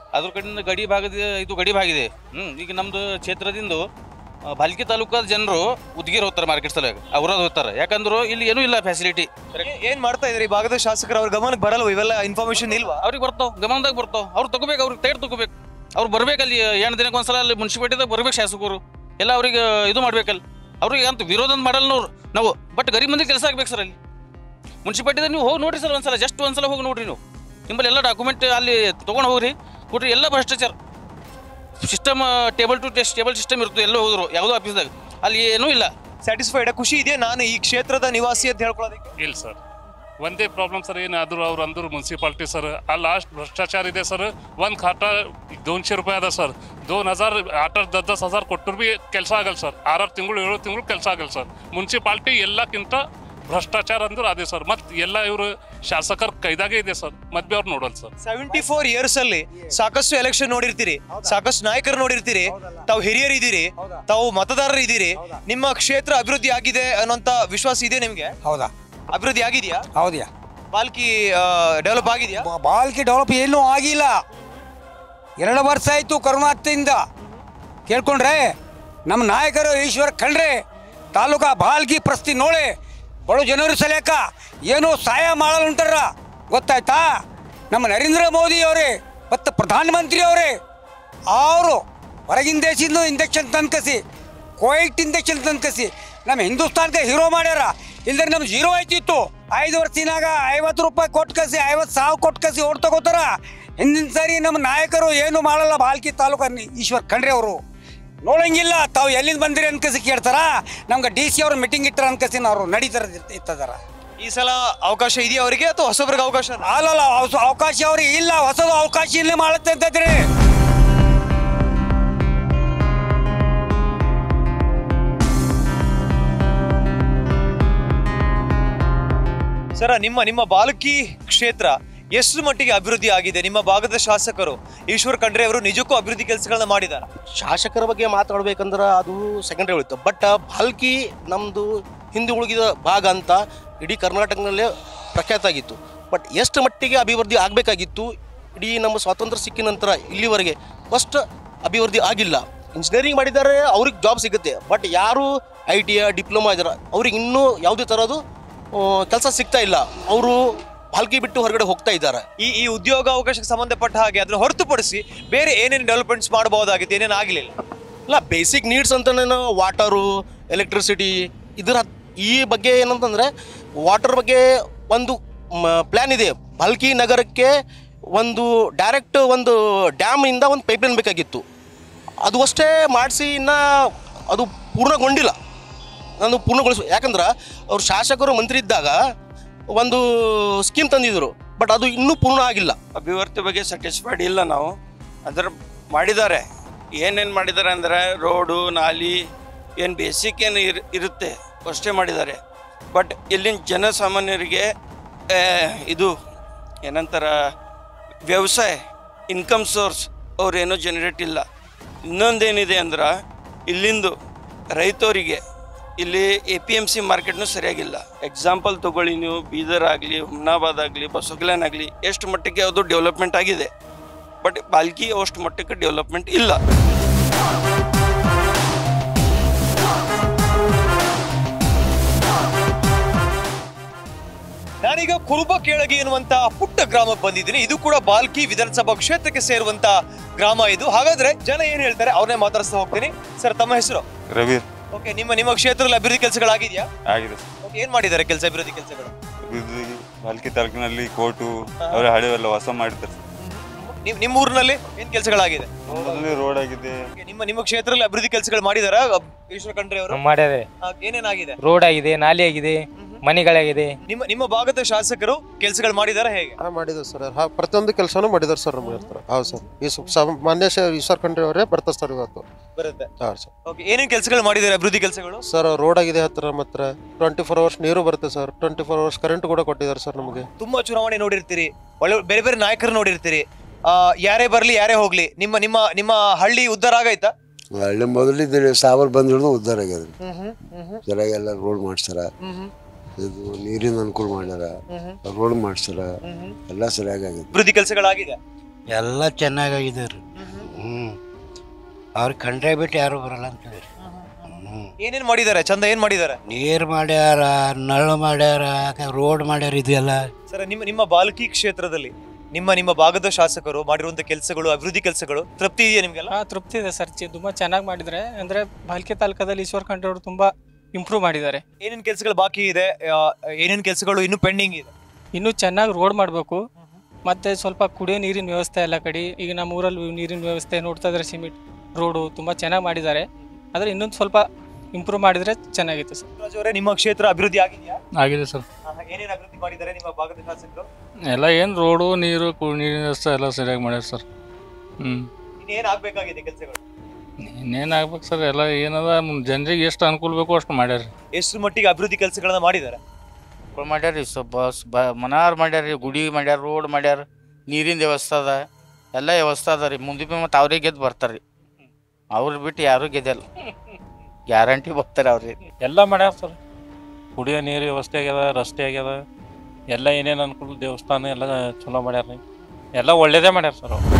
ಅದ್ರ ಕಡೆಯಿಂದ ಗಡಿ ಭಾಗದ ಇದು ಗಡಿ ಭಾಗ ಇದೆ ಹ್ಞೂ ಈಗ ನಮ್ಮದು ಕ್ಷೇತ್ರದಿಂದ ಆ, ಭಾಲ್ಕಿ ತಾಲೂಕಾದ ಜನರು ಉದ್ಗಿರ್ ಹೋಗ್ತಾರೆ ಮಾರ್ಕೆಟ್ ಸಲುವಾಗ ಅವ್ರದ್ದು ಹೋಗ್ತಾರೆ ಯಾಕಂದ್ರೆ ಇಲ್ಲಿ ಏನೂ ಇಲ್ಲ ಫೆಸಿಲಿಟಿ ಏ- ಏನ್ ಮಾಡ್ತಾ ಇದ್ರಿ ಈ ಭಾಗದ ಶಾಸಕರು ಅವ್ರ ಗಮನಕ್ಕೆ ಬರಲ್ವ ಇವೆಲ್ಲ ಇನ್ಫಾರ್ಮೇಶನ್ ಇಲ್ವಾ ಅವ್ರಿಗೆ ಬರ್ತಾವ ಗಮನದಾಗ ಬರ್ತಾವ ಅವ್ರು ತಗೋಬೇಕು ಅವ್ರಿಗೆ ತೈಡ್ ತಗೋಬೇಕು ಅವ್ರು ಬರ್ಬೇಕು ಅಲ್ಲಿ ಎಂಟು ದಿನಕ್ಕೆ ಒಂದ್ಸಲ ಅಲ್ಲಿ ಮುನ್ಸಿಪಾಲ್ಟಿದಾಗ ಬರ್ಬೇಕು ಶಾಸಕರು ಎಲ್ಲ ಅವ್ರಿಗೆ ಇದು ಮಾಡ್ಬೇಕಲ್ಲ ಅವ್ರಿಗೆ ಅಂತ ವಿರೋಧ ಅಂತ ಮಾಡಲ್ಲ ನಾವು ನಾವು ಬಟ್ ಗರೀಬ್ ಮಂದಿ ಕೆಲಸ ಆಗ್ಬೇಕು ಸರ್ ಅಲ್ಲಿ ಮುನ್ಸಿಪಾಲ್ಟಿದಾಗ ನೀವು ಹೋಗಿ ನೋಡ್ರಿ ಸರ್ ಒಂದ್ಸಲ ಜಸ್ಟ್ ಒಂದ್ಸಲ ಹೋಗಿ ನೋಡ್ರಿ ನೀವು ನಿಮ್ಮಲ್ಲಿ ಎಲ್ಲ ಡಾಕ್ಯುಮೆಂಟ್ ಅಲ್ಲಿ ತೊಗೊಂಡು ಹೋಗ್ರಿ ಕೊಡ್ರಿ ಎಲ್ಲ ಭ್ರಷ್ಟಾಚಾರ system table to test table system ಇರ್ತದೆ ಎಲ್ಲ ಹೋದ್ರು ಯಾವುದೋ ಆಫೀಸ್ದಾಗ ಅಲ್ಲಿ ಏನೂ ಇಲ್ಲ ಸ್ಯಾಟಿಸ್ಫೈಡ್ ಖುಷಿ ಇದೆ ನಾನು ಈ ಕ್ಷೇತ್ರದ ನಿವಾಸಿ ಅಂತ ಹೇಳ್ಕೊಳ್ಳೋದಕ್ಕೆ ಇಲ್ಲ ಸರ್ ಒಂದೇ ಪ್ರಾಬ್ಲಮ್ ಸರ್ ಏನಾದ್ರು ಅವ್ರು ಅಂದ್ರು ಮುನ್ಸಿಪಾಲ್ಟಿ ಸರ್ ಆ ಲಾಸ್ಟ್ ಭ್ರಷ್ಟಾಚಾರ ಇದೆ ಸರ್ ಒಂದು ಖಾಟ दोनशे रुपये ಅದ ಸರ್ दोन हजार आठ आठ दस दस हजार ಕೊಟ್ಟರು ಬಿ ಕೆಲಸ ಆಗಲ್ಲ ಸರ್ ಆರಾರು ತಿಂಗಳು ಏಳು ತಿಂಗಳು ಕೆಲಸ ಆಗಲ್ಲ ಸರ್ ಮುನ್ಸಿಪಾಲ್ಟಿ ಎಲ್ಲಕ್ಕಿಂತ ಭ್ರಷ್ಟಾಚಾರ ಅಂದ್ರೆ ಅದೇ ಸರ್ ಮತ್ತು ಎಲ್ಲ ಇವರು ಶಾಸಕರ ಕೈದಾಗೆ ಇದೆ ಸರ್ ಮತ್ತೆ ಅವ್ರು ನೋಡಲ್ಲ ಸರ್ ಸೆವೆಂಟಿ ಫೋರ್ ಇಯರ್ಸ್ ಅಲ್ಲಿ ಸಾಕಷ್ಟು ಎಲೆಕ್ಷನ್ ನೋಡಿರ್ತೀರಿ ಸಾಕಷ್ಟು ನಾಯಕರು ನೋಡಿರ್ತೀರಿ ತಾವು ಹಿರಿಯರು ಇದ್ದೀರಿ ತಾವು ಮತದಾರರು ಇದ್ದೀರಿ ನಿಮ್ಮ ಕ್ಷೇತ್ರ ಅಭಿವೃದ್ಧಿ ಆಗಿದೆ ಅನ್ನೋಂತ ವಿಶ್ವಾಸ ಇದೆ ನಿಮ್ಗೆ ಹೌದಾ ಅಭಿವೃದ್ಧಿ ಆಗಿದೆಯಾ ಹೌದ್ಯಾ ಬಾಲ್ಕಿ ಡೆವಲಪ್ ಆಗಿದೆಯಾ ಬಾಲ್ಕಿ ಡೆವಲಪ್ ಏನೂ ಆಗಿಲ್ಲ ಎರಡು ವರ್ಷ ಆಯಿತು ಕರುಣಾತ್ತೆಯಿಂದ ಕೇಳ್ಕೊಂಡ್ರೆ ನಮ್ಮ ನಾಯಕರು ಈಶ್ವರ ಖಂಡ್ರೆ ತಾಲೂಕಾ ಬಾಲ್ಕಿ ಪ್ರಸ್ತಿ ನೋಳೆ ಬಡ ಜನರು ಸಲೇಕ ಏನೋ ಸಹಾಯ ಮಾಡಲುಂಟಾರ ಗೊತ್ತಾಯ್ತಾ ನಮ್ಮ ನರೇಂದ್ರ ಮೋದಿ ಅವರೇ ಮತ್ತು ಪ್ರಧಾನಮಂತ್ರಿ ಅವರೇ ಅವರು ಹೊರಗಿನ ದೇಶದಿಂದ ಇಂಜೆಕ್ಷನ್ ತಂದ್ಕಸಿ ಕೋವಿಡ್ ಇಂಜೆಕ್ಷನ್ ತಂದ್ಕಸಿ ನಮ್ಮ ಹಿಂದೂಸ್ತಾನ್ಗೆ ಹೀರೋ ಮಾಡ್ಯಾರ ಇಲ್ದ್ರೆ ನಮ್ಮ ಜೀರೋ ಆಯ್ತಿತ್ತು ಐದು ವರ್ಷನಾಗ ಐವತ್ತು ರೂಪಾಯಿ ಕೊಟ್ಟು ಕಸಿ ಐವತ್ತು ಸಾವಿರ ಕೊಟ್ಟು ಕಸಿ ಓಟ್ ತಗೋತಾರ ಹಿಂದಿನ ಸರಿ ನಮ್ಮ ನಾಯಕರು ಏನು ಮಾಡಲ್ಲ ಬಾಲ್ಕಿ ತಾಲೂಕ ಈಶ್ವರ್ ಖಂಡ್ರೆ ಅವರು ನೋಡಂಗಿಲ್ಲ ತಾವು ಎಲ್ಲಿಂದ ಬಂದಿರಿ ಅನ್ಕಸಿ ಕೇಳ್ತಾರ ನಮ್ಗೆ ಡಿ ಸಿ ಅವ್ರು ಮೀಟಿಂಗ್ ಇಟ್ಟಾರ ಅನ್ಕಸಿ ಅವ್ರು ನಡೀತಾರ ಇರ್ತದಾರ ಈ ಸಲ ಅವಕಾಶ ಇದೆಯಾ ಅವರಿಗೆ ಅಥವಾ ಹೊಸಬ್ರಿಗೆ ಅವಕಾಶ ಅಲ್ಲಲ್ಲ ಹೊಸ- ಅವಕಾಶ ಅವ್ರಿಗೆ ಇಲ್ಲ ಹೊಸದು ಅವಕಾಶ ಇಲ್ಲೇ ಮಾಡುತ್ತೆ ಅಂತಂದ್ರಿ ಸರ ನಿಮ್ಮ ನಿಮ್ಮ ಬಾಲ್ಕಿ ಕ್ಷೇತ್ರ ಎಷ್ಟು ಮಟ್ಟಿಗೆ ಅಭಿವೃದ್ಧಿ ಆಗಿದೆ ನಿಮ್ಮ ಭಾಗದ ಶಾಸಕರು ಈಶ್ವರ್ ಖಂಡ್ರೆ ಅವರು ನಿಜಕ್ಕೂ ಅಭಿವೃದ್ಧಿ ಕೆಲಸಗಳನ್ನ ಮಾಡಿದ್ದಾರೆ ಶಾಸಕರ ಬಗ್ಗೆ ಮಾತಾಡ್ಬೇಕಂದ್ರೆ ಅದು ಸೆಕೆಂಡ್ರಿ ಉಳಿತು ಬಟ್ ಬಾಲ್ಕಿ ನಮ್ಮದು ಹಿಂದೆ ಉಳಿದ ಭಾಗ ಅಂತ ಇಡೀ ಕರ್ನಾಟಕದಲ್ಲೇ ಪ್ರಖ್ಯಾತ ಆಗಿತ್ತು ಬಟ್ ಎಷ್ಟು ಮಟ್ಟಿಗೆ ಅಭಿವೃದ್ಧಿ ಆಗಬೇಕಾಗಿತ್ತು ಇಡೀ ನಮ್ಮ ಸ್ವಾತಂತ್ರ್ಯ ಸಿಕ್ಕಿದ ನಂತರ ಇಲ್ಲಿವರೆಗೆ ಫಸ್ಟ್ ಅಭಿವೃದ್ಧಿ ಆಗಿಲ್ಲ ಇಂಜಿನಿಯರಿಂಗ್ ಮಾಡಿದ್ದಾರೆ ಅವ್ರಿಗೆ ಜಾಬ್ ಸಿಗುತ್ತೆ ಬಟ್ ಯಾರು ಐ ಟಿ ಡಿಪ್ಲೊಮಾ ಇದ್ದಾರೆ ಅವ್ರಿಗೆ ಇನ್ನೂ ಯಾವುದೇ ಥರದ್ದು ಕೆಲಸ ಸಿಗ್ತಾ ಇಲ್ಲ ಅವರು ಬಾಲ್ಕಿ ಬಿಟ್ಟು ಹೊರಗಡೆ ಹೋಗ್ತಾ ಇದ್ದಾರೆ ಈ ಈ ಉದ್ಯೋಗ ಅವಕಾಶಕ್ಕೆ ಸಂಬಂಧಪಟ್ಟ ಹಾಗೆ ಅದನ್ನ ಹೊರತುಪಡಿಸಿ ಬೇರೆ ಏನೇನು ಡೆವಲಪ್ಮೆಂಟ್ಸ್ ಮಾಡಬಹುದಾಗಿತ್ತು ಏನೇನು ಆಗಲಿಲ್ಲ ಇಲ್ಲ ಬೇಸಿಕ್ ನೀಡ್ಸ್ ಅಂತನೇನು ವಾಟರು ಎಲೆಕ್ಟ್ರಿಸಿಟಿ ಇದರ ಈ ಬಗ್ಗೆ ಏನಂತಂದರೆ ವಾಟರ್ ಬಗ್ಗೆ ಒಂದು ಪ್ಲ್ಯಾನ್ ಇದೆ ಬಲ್ಕಿ ನಗರಕ್ಕೆ ಒಂದು ಡೈರೆಕ್ಟ್ ಒಂದು ಡ್ಯಾಮಿಂದ ಒಂದು ಪೈಪ್ಲೈನ್ ಬೇಕಾಗಿತ್ತು ಅದು ಅಷ್ಟೇ ಮಾಡಿಸಿ ಇನ್ನು ಅದು ಪೂರ್ಣಗೊಂಡಿಲ್ಲ ನಾನು ಪೂರ್ಣಗೊಳಿಸ ಯಾಕಂದ್ರೆ ಅವ್ರು ಶಾಸಕರು ಮಂತ್ರಿ ಇದ್ದಾಗ ಒಂದು ಸ್ಕೀಮ್ ತಂದಿದ್ರು ಬಟ್ ಅದು ಇನ್ನೂ ಪೂರ್ಣ ಆಗಿಲ್ಲ ಅಭಿವೃದ್ಧಿ ಬಗ್ಗೆ ಸ್ಯಾಟಿಸ್ಫೈಡ್ ಇಲ್ಲ ನಾವು ಅದರ ಮಾಡಿದ್ದಾರೆ ಏನೇನು ಮಾಡಿದ್ದಾರೆ ಅಂದರೆ ರೋಡು ನಾಲಿ ಏನು ಬೇಸಿಕ್ ಏನು ಇರ್ ಇರುತ್ತೆ ಅಷ್ಟೇ ಮಾಡಿದ್ದಾರೆ ಬಟ್ ಇಲ್ಲಿನ ಜನಸಾಮಾನ್ಯರಿಗೆ ಆ, ಇದು ಏನಂತಾರ ವ್ಯವಸಾಯ ಇನ್ಕಮ್ ಸೋರ್ಸ್ ಅವ್ರೇನೂ ಜನರೇಟ್ ಇಲ್ಲ ಇನ್ನೊಂದೇನಿದೆ ಅಂದ್ರೆ ಇಲ್ಲಿಂದು ರೈತರಿಗೆ ಇಲ್ಲಿ ಎ ಪಿ ಎಮ್ ಸಿ ಮಾರ್ಕೆಟ್ನು ಸರಿಯಾಗಿಲ್ಲ ಎಕ್ಸಾಂಪಲ್ ತಗೊಳ್ಳಿ ನೀವು ಬೀದರ್ ಆಗಲಿ ಹುಮ್ನಾಬಾದ್ ಆಗಲಿ ಬಸವಕಲ್ಯಾಣ ಆಗಲಿ ಎಷ್ಟು ಮಟ್ಟಿಗೆ ಅದು ಡೆವಲಪ್ಮೆಂಟ್ ಆಗಿದೆ ಬಟ್ ಬಾಲ್ಕಿ ಅಷ್ಟು ಮಟ್ಟಕ್ಕೆ ಡೆವಲಪ್ಮೆಂಟ್ ಇಲ್ಲ ನಾನೀಗ ಕುರುಬ ಕೇಳಗಿ ಎನ್ನುವಂತ ಪುಟ್ಟ ಗ್ರಾಮಕ್ಕೆ ಬಂದಿದ್ದೀನಿ ಇದು ಕೂಡ ಬಾಲ್ಕಿ ವಿಧಾನಸಭಾ ಕ್ಷೇತ್ರಕ್ಕೆ ಸೇರುವಂತ ಗ್ರಾಮ ಇದು ಹಾಗಾದ್ರೆ ಜನ ಏನ್ ಹೇಳ್ತಾರೆ ಅವ್ರನ್ನೇ ಮಾತಾಡಿಸ್ತಾ ಹೋಗ್ತೀನಿ ಸರ್ ತಮ್ಮ ಹೆಸರು ರವಿ ಓಕೆ ನಿಮ್ಮ ನಿಮ್ಮ ಕ್ಷೇತ್ರದಲ್ಲಿ ಅಭಿವೃದ್ಧಿ ಕೆಲಸಗಳಾಗಿದೆಯಾ ಆಗಿದೆ Okay, ಏನ್ ಮಾಡಿದ್ದಾರೆ ಕೆಲಸ ಅಭಿವೃದ್ಧಿ ಕೆಲಸಗಳು ಅಭಿವೃದ್ಧಿ ಬಾಲ್ಕಿ ತಾಲೂಕಿನಲ್ಲಿ ಕೋರ್ಟು ಅವರ ಹಳೆವೆಲ್ಲ ಹೊಸ ಮಾಡಿದ್ದಾರೆ ನಿಮ್ ನಿಮ್ಮ ಊರಿನಲ್ಲಿ ಏನ್ ಕೆಲಸಗಳಾಗಿದೆ ನಮ್ಮಲ್ಲಿ ರೋಡ್ ಆಗಿದೆ Okay, ನಿಮ್ಮ ನಿಮ್ಮ ಕ್ಷೇತ್ರದಲ್ಲಿ ಅಭಿವೃದ್ಧಿ ಕೆಲಸಗಳು ಮಾಡಿದಾರ ಈಶ್ವರ ಖಂಡ್ರೆ ಅವರು ಮಾಡ್ಯಾರೆ ಏನೇನಾಗಿದೆ ರೋಡ್ ಆಗಿದೆ ನಾಲಿ ಆಗಿದೆ ಮನೆಗಳಾಗಿದೆ ನಿಮ್ಮ ನಿಮ್ಮ ಭಾಗದ ಶಾಸಕರು ಕೆಲಸಗಳು ಮಾಡಿದಾರ ಹೇಗೆ ಹಾ ಮಾಡಿದ್ರು ಸರ್ ಹಾ ಪ್ರತಿಯೊಂದು ಕೆಲಸನೂ ಮಾಡಿದಾರೆ ಸರ್ ನಮ್ಮ ಹತ್ರ ಹೌದು ಸರ್ ಈ ಸು- ಸ- ಮಾನ್ಯ ಶ- ಈಶ್ವರ್ ಖಂಡ್ರೆ ಅವರೇ ಬರ್ತಾರೆ ಸರ್ ಇವತ್ತು ಬರುತ್ತೆ ಹಾಂ ಸರ್ ಓಕೆ ಏನೇನ್ ಕೆಲಸಗಳು ಮಾಡಿದ್ದಾರೆ ಅಭಿವೃದ್ಧಿ ಕೆಲಸಗಳು ಸರ್ ರೋಡ್ ಆಗಿದೆ ಹತ್ರ ನಮ್ಮ ಹತ್ರ ಟ್ವೆಂಟಿ ಫೋರ್ ಅವರ್ಸ್ ನೀರು ಬರುತ್ತೆ sir twenty four hours current ಕೂಡ ಕೊಟ್ಟಿದ್ದಾರೆ ಸರ್ ನಮಗೆ ತುಂಬಾ ಚುನಾವಣೆ ನೋಡಿರ್ತೀರಿ ಒಳ್ಳೆ ಬೇರೆ ಬೇರೆ ನಾಯಕರು ನೋಡಿರ್ತೀರಿ ಆ, ಯಾರೇ ಬರ್ಲಿ ಯಾರೇ ಹೋಗ್ಲಿ ನಿಮ್ಮ ನಿಮ್ಮ ನಿಮ್ಮ ಹಳ್ಳಿ ಉದ್ಧಾರ ಆಗೈತಾ ಹಳ್ಳಿ ಮೊದಲಿದ್ದ ಸಾವಲ್ ಬಂದು ಹಿಡಿದು ಉದ್ಧಾರ ಆಗ್ಯದ ಚೆನ್ನಾಗೆಲ್ಲ ರೋಡ್ ಮಾಡ್ಸ್ಯಾರ ಇದು ನೀರಿನ ಅನುಕೂಲ ಮಾಡ್ಯಾರ ರೋಡ್ ಮಾಡ್ಸ್ಯಾರ ಎಲ್ಲ ಸರಿಯಾಗಿ ಆಗಿದೆ ಅಭಿವೃದ್ಧಿ ಕೆಲಸಗಳಾಗಿದೆ ಎಲ್ಲ ಚೆನ್ನಾಗಾಗಿದೆ ರೀ ಹ್ಞೂ ಅವ್ರು ಕಂಡ್ರೆ ಬಿಟ್ಟು ಯಾರು ಬರಲ್ಲ ಅಂತೇಳಿ ಏನೇನ್ ಮಾಡಿದ್ದಾರೆ ಚಂದ ಏನ್ ಮಾಡಿದ್ದಾರೆ ನೀರು ಮಾಡ್ಯಾರ ನಳ್ಳು ಮಾಡ್ಯಾರ ರೋಡ್ ಮಾಡ್ಯಾರ ಇದೆಲ್ಲ ಸರ್ ನಿಮ್ಮ ನಿಮ್ಮ ಬಾಲ್ಕಿ ಕ್ಷೇತ್ರದಲ್ಲಿ ನಿಮ್ಮ ನಿಮ್ಮ ಭಾಗದ ಶಾಸಕರು ಮಾಡಿರುವಂತ ಕೆಲಸಗಳು ಅಭಿವೃದ್ಧಿ ಕೆಲಸಗಳು ತೃಪ್ತಿ ಇದೆಯಾ ನಿಮ್ಗೆಲ್ಲ ಹಾ ತೃಪ್ತಿ ಇದೆ ಸರ್ ಚಿ- ತುಂಬಾ ಚೆನ್ನಾಗಿ ಮಾಡಿದ್ದಾರೆ ಅಂದ್ರೆ ಬಾಲ್ಕೆ ತಾಲೂಕದಲ್ಲಿ ಈಶ್ವರ್ ಖಂಡ್ರೆ ಅವರು ತುಂಬಾ ಇಂಪ್ರೂವ್ ಮಾಡಿದ್ದಾರೆ ಏನೇನ್ ಕೆಲಸಗಳು ಬಾಕಿ ಇದೆ ಆ, ಏನೇನ್ ಕೆಲಸಗಳು ಇನ್ನೂ ಪೆಂಡಿಂಗ್ ಇದೆ ಇನ್ನೂ ಚೆನ್ನಾಗಿ ರೋಡ್ ಮಾಡಬೇಕು ಮತ್ತೆ ಸ್ವಲ್ಪ ಕುಡಿಯೋ ನೀರಿನ ವ್ಯವಸ್ಥೆ ಎಲ್ಲ ಕಡೆ ಈಗ ನಮ್ಮ ಊರಲ್ಲಿ ನೀರಿನ ವ್ಯವಸ್ಥೆ ನೋಡ್ತಾ ಇದ್ರೆ ಸಿಮೆಂಟ್ ರೋಡು ತುಂಬ ಚೆನ್ನಾಗಿ ಮಾಡಿದ್ದಾರೆ ಆದರೆ ಇನ್ನೊಂದು ಸ್ವಲ್ಪ ಇಂಪ್ರೂವ್ ಮಾಡಿದರೆ ಚೆನ್ನಾಗಿತ್ತು ಸರ್ ರಾಜು ಅವರೇ ನಿಮ್ಮ ಕ್ಷೇತ್ರ ಅಭಿವೃದ್ಧಿ ಆಗಿದೆಯಾ ಆಗಿದೆ ಸರ್ ಆಹಾ, ಏನೇನ್ ಅಭಿವೃದ್ಧಿ ಮಾಡಿದ್ದಾರೆ ನಿಮ್ಮ ಭಾಗದ ಶಾಸಕರು ಎಲ್ಲ ಏನು ರೋಡು ನೀರು ಕು ನೀರಿನ ವ್ಯವಸ್ಥೆ ಎಲ್ಲ ಸರಿಯಾಗಿ ಮಾಡ್ಯಾರ ಸರ್ ಹ್ಞೂ ಇನ್ನೇನ್ ಆಗ್ಬೇಕಾಗಿದೆ ಕೆಲಸಗಳು ಇನ್ನೇನು ಆಗ್ಬೇಕು ಸರ್ ಎಲ್ಲ ಏನದ ಜನರಿಗೆ ಎಷ್ಟು ಅನುಕೂಲ ಬೇಕೋ ಅಷ್ಟು ಮಾಡ್ಯಾರ ಎಷ್ಟು ಮಟ್ಟಿಗೆ ಅಭಿವೃದ್ಧಿ ಕೆಲಸಗಳನ್ನ ಮಾಡಿದ್ದಾರೆ ಮಾಡ್ಯಾರ ಸೊ ಬಸ್ ಬ ಮನಾರ್ ಮಾಡ್ಯಾರ ಗುಡಿ ಮಾಡ್ಯಾರ ರೋಡ್ ಮಾಡ್ಯಾರ ನೀರಿನ ವ್ಯವಸ್ಥೆ ಅದ ಎಲ್ಲ ವ್ಯವಸ್ಥೆ ಅದ ರೀ ಮುಂದೆ ಬಿ ಮತ್ತು ಅವರೇ ಗೆದ್ದು ಬರ್ತಾರೆ ರೀ ಅವ್ರು ಬಿಟ್ಟು ಯಾರೂ ಗೆದ್ದಲ್ಲ ಗ್ಯಾರಂಟಿ ಬರ್ತಾರೆ ಅವ್ರಿಗೆ ಎಲ್ಲ ಮಾಡ್ಯಾರ ಸರ್ ಕುಡಿಯೋ ನೀರು ವ್ಯವಸ್ಥೆ ಆಗ್ಯದ ರಸ್ತೆ ಆಗ್ಯದ ಎಲ್ಲ ಏನೇನು ಅನುಕೂಲ ದೇವಸ್ಥಾನ ಎಲ್ಲ ಚಲೋ ಮಾಡ್ಯಾರ ರೀ ಎಲ್ಲ ಒಳ್ಳೇದೇ ಮಾಡ್ಯಾರ ಸರ್ ಅವ್ರು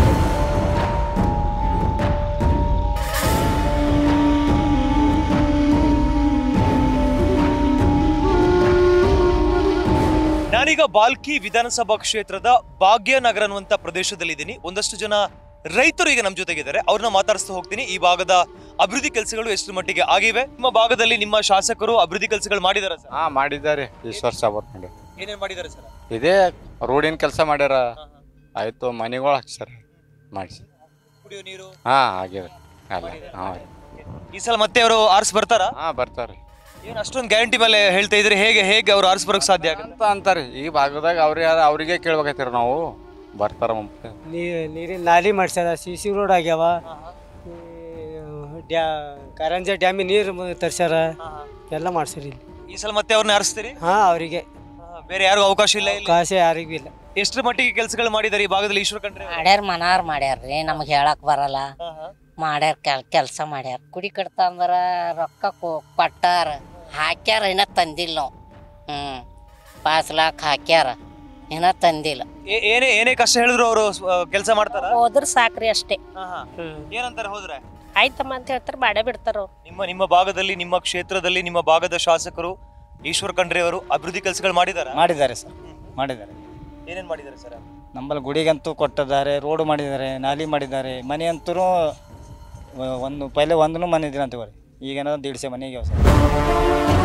ನಾನೀಗ ಬಾಲ್ಕಿ ವಿಧಾನಸಭಾ ಕ್ಷೇತ್ರದ ಭಾಗ್ಯನಗರ ಅನ್ನುವಂತ ಪ್ರದೇಶದಲ್ಲಿದ್ದೀನಿ ಒಂದಷ್ಟು ಜನ ರೈತರು ಈಗ ನಮ್ಮ ಜೊತೆಗಿದ್ದಾರೆ ಅವ್ರನ್ನ ಮಾತಾಡಿಸ್ತಾ ಹೋಗ್ತೀನಿ ಈ ಭಾಗದ ಅಭಿವೃದ್ಧಿ ಕೆಲಸಗಳು ಎಷ್ಟು ಮಟ್ಟಿಗೆ ಆಗಿವೆ ನಿಮ್ಮ ಭಾಗದಲ್ಲಿ ನಿಮ್ಮ ಶಾಸಕರು ಅಭಿವೃದ್ಧಿ ಕೆಲಸಗಳು ಮಾಡಿದಾರ ಸರ್ ಹಾ ಮಾಡಿದ್ದಾರೆ ಈಶ್ವರ್ ಸಾಬರ್ ಮಾಡಿ ಏನೇನ್ ಮಾಡಿದ್ದಾರೆ ಸರ್ ಇದೇ ರೋಡಿನ ಕೆಲಸ ಮಾಡ್ಯಾರ ಆಯ್ತು ಮನೆಗಳು ಹಾಕ್ಸಾರ ಮಾಡಿಸಿ ಕುಡಿಯೋ ನೀರು ಹಾ ಆಗ್ಯದ ಅಲ್ಲ ಹಾ ಈ ಸಲ ಮತ್ತೆ ಅವರು ಆರ್ಸ್ ಬರ್ತಾರಾ ಹಾ ಬರ್ತಾರೆ ಏನ್ ಅಷ್ಟೊಂದು ಗ್ಯಾರಂಟಿ ಮೇಲೆ ಹೇಳ್ತಾ ಇದ್ರೆ ಹೇಗೆ ಹೇಗೆ ಅವ್ರು ಆರ್ಸ್ ಬರೋಕ್ ಸಾಧ್ಯ ಆಗುತ್ತೆ ಅಂತ ಅಂತಾರೆ ಈ ಭಾಗದಾಗ ಅವ್ರಿಗೆ ಅವರಿಗೆ ಕೇಳ್ಬೇಕೈತಿರ ನಾವು ಬರ್ತಾರ ಮತ್ತೆ ನೀರಿನ ನಾಲಿ ಮಾಡ್ಸ್ಯಾರ ಸಿ ಸಿ ರೋಡ್ ಆಗ್ಯಾವ ಈ ಡ್ಯಾ ಕಾರಂಜ ಡ್ಯಾಮಿನ ನೀರು ತರ್ಸ್ಯಾರ ಎಲ್ಲ ಮಾಡ್ಸ್ಯಾರ ಇಲ್ಲಿ ಈ ಸಲ ಮತ್ತೆ ಅವ್ರನ್ನ ಆರಿಸ್ತೀರಿ ಹಾ ಅವರಿಗೆ ಬೇರೆ ಯಾರಿಗೂ ಅವಕಾಶ ಇಲ್ಲ ಇಲ್ಲಿ ಅವಕಾಶ ಯಾರಿಗೂ ಇಲ್ಲ ಎಷ್ಟು ಮಟ್ಟಿಗೆ ಕೆಲಸಗಳು ಮಾಡಿದ್ದಾರೆ ಈ ಭಾಗದಲ್ಲಿ ಈಶ್ವರ ಕಂಡ್ರೆ ಮಾಡ್ಯಾರ ಮನಾರ್ ಮಾಡ್ಯಾರ್ರಿ ನಮ್ಗೆ ಹೇಳಕ್ ಬರಲ್ಲ ಮಾಡ್ಯಾರ ಕೆಲ್ ಕೆಲಸ ಮಾಡ್ಯಾರ ಕುಡಿ ಕಟ್ತ ಅಂದ್ರ ರೊಕ್ಕ ಕೊ- ಕೊಟ್ಟಾರ ಹಾಕ್ಯಾರ ಇನ್ನ ತಂದಿಲ್ಲ ನಾವು ಹ್ಮ್ ಪಾಸ್ ಲಾಕ್ ಹಾಕ್ಯಾರ ಇನ್ನ ತಂದಿಲ್ಲ ಏ- ಏನೇ ಏನೇ ಕಷ್ಟ ಹೇಳಿದ್ರು ಅವರು ಕೆಲಸ ಮಾಡ್ತಾರ ಹೋದ್ರ ಸಾಕ್ರಿ ಅಷ್ಟೇ ಏನಂತಾರೆ ಹೋದ್ರೆ ಆಯ್ತಮ್ಮ ಅಂತ ಹೇಳ್ತಾರೆ ಮಾಡೇ ಬಿಡ್ತಾರ ಅವ್ರು ನಿಮ್ಮ ನಿಮ್ಮ ಭಾಗದಲ್ಲಿ ನಿಮ್ಮ ಕ್ಷೇತ್ರದಲ್ಲಿ ನಿಮ್ಮ ಭಾಗದ ಶಾಸಕರು ಈಶ್ವರ್ ಖಂಡ್ರೆ ಅವರು ಅಭಿವೃದ್ಧಿ ಕೆಲಸಗಳು ಮಾಡಿದಾರ ಮಾಡಿದ್ದಾರೆ ಸರ್ ಮಾಡಿದ್ದಾರೆ ಏನೇನ್ ಮಾಡಿದ್ದಾರೆ ಸರ್ ನಮ್ಮಲ್ಲಿ ಗುಡಿಗಂತೂ ಕೊಟ್ಟಿದ್ದಾರೆ ರೋಡ್ ಮಾಡಿದ್ದಾರೆ ನಾಲಿ ಮಾಡಿದ್ದಾರೆ ಮನೆ ಅಂತೂ ಒಂದು ಪೈಲೆ ಒಂದೂ ಮನೆ ಇದ್ದಿಲ್ಲ ಅಂತೇಳಿ ಈಗೇನೋ ದೀಡ್ಸೆ ಮನೆ ಆಗ್ಯಾವ ಸರ್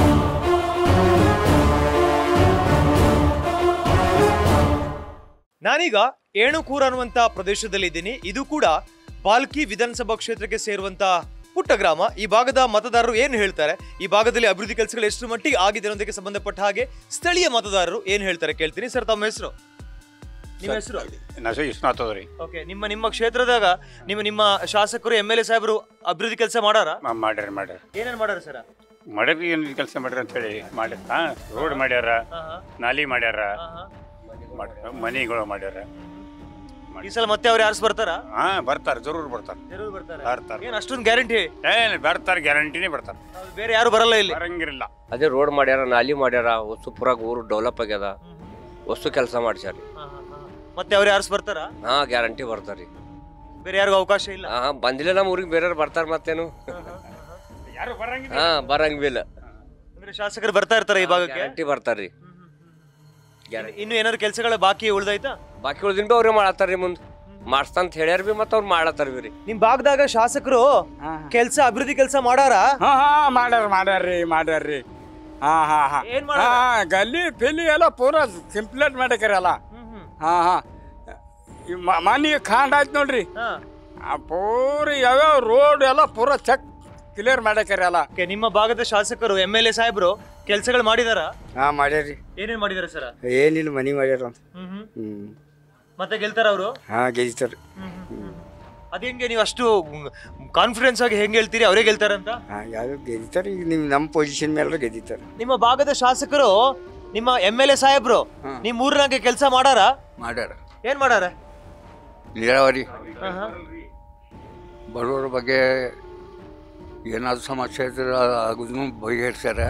ನಾನೀಗ ಏಣುಕೂರ್ ಅನ್ನುವಂತ ಪ್ರದೇಶದಲ್ಲಿದ್ದೀನಿ ಇದು ಕೂಡ ಬಾಲ್ಕಿ ವಿಧಾನಸಭಾ ಕ್ಷೇತ್ರಕ್ಕೆ ಸೇರುವಂತ ಪುಟ್ಟ ಗ್ರಾಮ ಈ ಭಾಗದ ಮತದಾರರು ಏನು ಹೇಳ್ತಾರೆ ಈ ಭಾಗದಲ್ಲಿ ಅಭಿವೃದ್ಧಿ ಕೆಲಸಗಳು ಎಷ್ಟು ಮಟ್ಟಿಗೆ ಆಗಿದೆ ಅನ್ನೋದಕ್ಕೆ ಸಂಬಂಧಪಟ್ಟ ಹಾಗೆ ಸ್ಥಳೀಯ ಮತದಾರರು ಏನು ಹೇಳ್ತಾರೆ ಕೇಳ್ತೀನಿ ಸರ್ ತಮ್ಮ ಹೆಸರು ನಿಮ್ಮ ಹೆಸರು ಹೆಸರು ವಿಶ್ವನಾಥ್ ರೀ ಓಕೆ ನಿಮ್ಮ ನಿಮ್ಮ ಕ್ಷೇತ್ರದಾಗ ನಿಮ್ಮ ನಿಮ್ಮ ಶಾಸಕರು ಎಮ್ ಎಲ್ ಎ ಸಾಹೇಬರು ಅಭಿವೃದ್ಧಿ ಕೆಲಸ ಮಾಡಾರ ಮಾಡ್ಯಾರ ಮಾಡ್ಯಾರ ಏನೇನ್ ಮಾಡಾರ ಸರ್ ಮಾಡ್ಯಾರ ಏನು ಕೆಲಸ ಮಾಡ್ಯಾರ ಅಂತ ಹೇಳಿ ಮಾಡ್ಯಾರ ಹಾ ರೋಡ್ ಮಾಡ್ಯಾರ ನಾಲಿ ಮಾಡ್ಯಾರ ಮಾಡ್- ಮನೆಗಳು ಮಾಡ್ಯಾರ ಈ ಸಲ ಮತ್ತೆ ಅವ್ರು ಯಾರು ಬರ್ತಾರ ಹಾ ಬರ್ತಾರೆ ಜರೂರ್ ಬರ್ತಾರೆ ಜರೂರ್ ಬರ್ತಾರೆ ಬರ್ತಾರೆ ಏನ್ ಅಷ್ಟೊಂದು ಗ್ಯಾರಂಟಿ ಏನ್ ಬರ್ತಾರೆ ಗ್ಯಾರಂಟಿನೇ ಬರ್ತಾರೆ ಬೇರೆ ಯಾರು ಬರಲ್ಲ ಇಲ್ಲಿ ಬರಂಗಿರಲ್ಲ ಅದೇ ರೋಡ್ ಮಾಡ್ಯಾರ ನಾಲಿ ಮಾಡ್ಯಾರ ಹೊಸ ಪುರಾಗ ಊರು ಡೆವಲಪ್ ಆಗ್ಯದ ಹೊಸ ಕೆಲಸ ಮಾಡ್ಸ್ಯಾರಿ ಮತ್ತೆ ಅವ್ರು ಯಾರು ಬರ್ತಾರ ಹಾ ಗ್ಯಾರಂಟಿ ಬರ್ತಾರ್ರಿ ಬೇರೆ ಯಾರಿಗೂ ಅವಕಾಶ ಇಲ್ಲ ಹಾ ಹಾ, ಬಂದಿಲ್ಲ ನಮ್ಮ ಊರಿಗೆ ಬೇರೆಯವ್ರು ಬರ್ತಾರ ಮತ್ತೇನು ಹಾ ಬರಂಗಿಲ್ಲ ಅಂದ್ರೆ ಶಾಸಕರು ಬರ್ತಾ ಇರ್ತಾರೆ ಈ ಭಾಗಕ್ಕೆ ಗ್ಯಾರಂಟಿ ಬರ್ತಾರ್ರಿ ಇನ್ನು ಏನಾದ್ರು ಕೆಲಸಗಳ ಬಾಕಿ ಉಳ್ದೈತಾ ಬಾಕಿ ಉಳ್ದಿನ ಬಿ ಅವ್ರೇ ಮಾಡತ್ತಾರ್ರಿ ಮುಂದ್ ಮಾಡ್ಸ್ತಂತ ಹೇಳ್ಯಾರ ಬಿ ಮತ್ತ ಅವ್ರು ಮಾಡತ್ತಾರ ಬಿ ರೀ ನಿಮ್ ಭಾಗದಾಗ ಶಾಸಕರು ಕೆಲಸ ಅಭಿವೃದ್ಧಿ ಕೆಲಸ ಮಾಡಾರ ಹಾ ಹಾ ಮಾಡ್ಯಾರ ಮಾಡ್ಯಾರ್ರಿ ಮಾಡ್ಯಾರ್ರಿ ಹಾ ಹಾ ಹಾ ಏನ್ ಹಾ ಗಲ್ಲಿ ಪಿಲಿ ಎಲ್ಲ ಪೂರಾ ಸಿಂಪ್ಲೇಟ್ ಮಾಡಕ್ರಲ್ಲ ಹಾ ಹಾ ಈ ಮ- ಮನೆ ಖಾಂಡ್ ಆಯ್ತು ನೋಡ್ರಿ ಆ ಪೂರಿ ಯಾವ್ಯಾವ ರೋಡ್ ಎಲ್ಲ ಪೂರಾ ಚೆಕ್ ಕ್ಲಿಯರ್ ಮಾಡಕ್ರಲ್ಲ Okay, ನಿಮ್ಮ ಭಾಗದ ಶಾಸಕರು ಎಮ್ ಎಲ್ ಎ ಸಾಹೇಬರು ಕೆಲಸಗಳು ಮಾಡಿದಾರ ಹಾ ಮಾಡ್ಯಾರ್ರಿ ಏನೇನ್ ಮಾಡಿದಾರೆ ಸರ್ ಏನಿಲ್ಲ ಮನಿ ಮಾಡ್ಯಾರ ಅಂತ ಹ್ಮ್ ಹ್ಮ್. ಹ್ಮ್ ಮತ್ತೆ ಗೆಲ್ತಾರ ಅವರು ಹಾ ಗೆಲ್ತಾರ ಅದ್ ಹೆಂಗೆ ನೀವು ಅಷ್ಟು ಕಾನ್ಫಿಡೆನ್ಸ್ ಆಗಿ ಹೆಂಗ್ ಹೇಳ್ತೀರಿ ಅವರೇ ಗೆಲ್ತಾರಂತ ಹಾ ಯಾವ್ದು ಗೆದಿತಾರ ಈಗ ನಿಮ್ ನಮ್ಮ ಪೊಸಿಷನ್ ಮೇಲೆ ಗೆದಿತಾರ ನಿಮ್ಮ ಭಾಗದ ಶಾಸಕರು ನಿಮ್ಮ ಎಮ್ ಎಲ್ ಎ ಸಾಹೇಬ್ರು ನಿಮ್ ಊರಿನಾಗೆ ಕೆಲಸ ಮಾಡಾರ ಮಾಡ್ಯಾರ ಏನ್ ಮಾಡಾರ ನೀರಾವರಿ ಆಹಾ. ಬಡವರ ಬಗ್ಗೆ ಏನಾದ್ರು ಸಮಸ್ಯೆ ಇದ್ರೆ ಅದನ್ನು ಬಗೆಹರಿಸ್ಯಾರ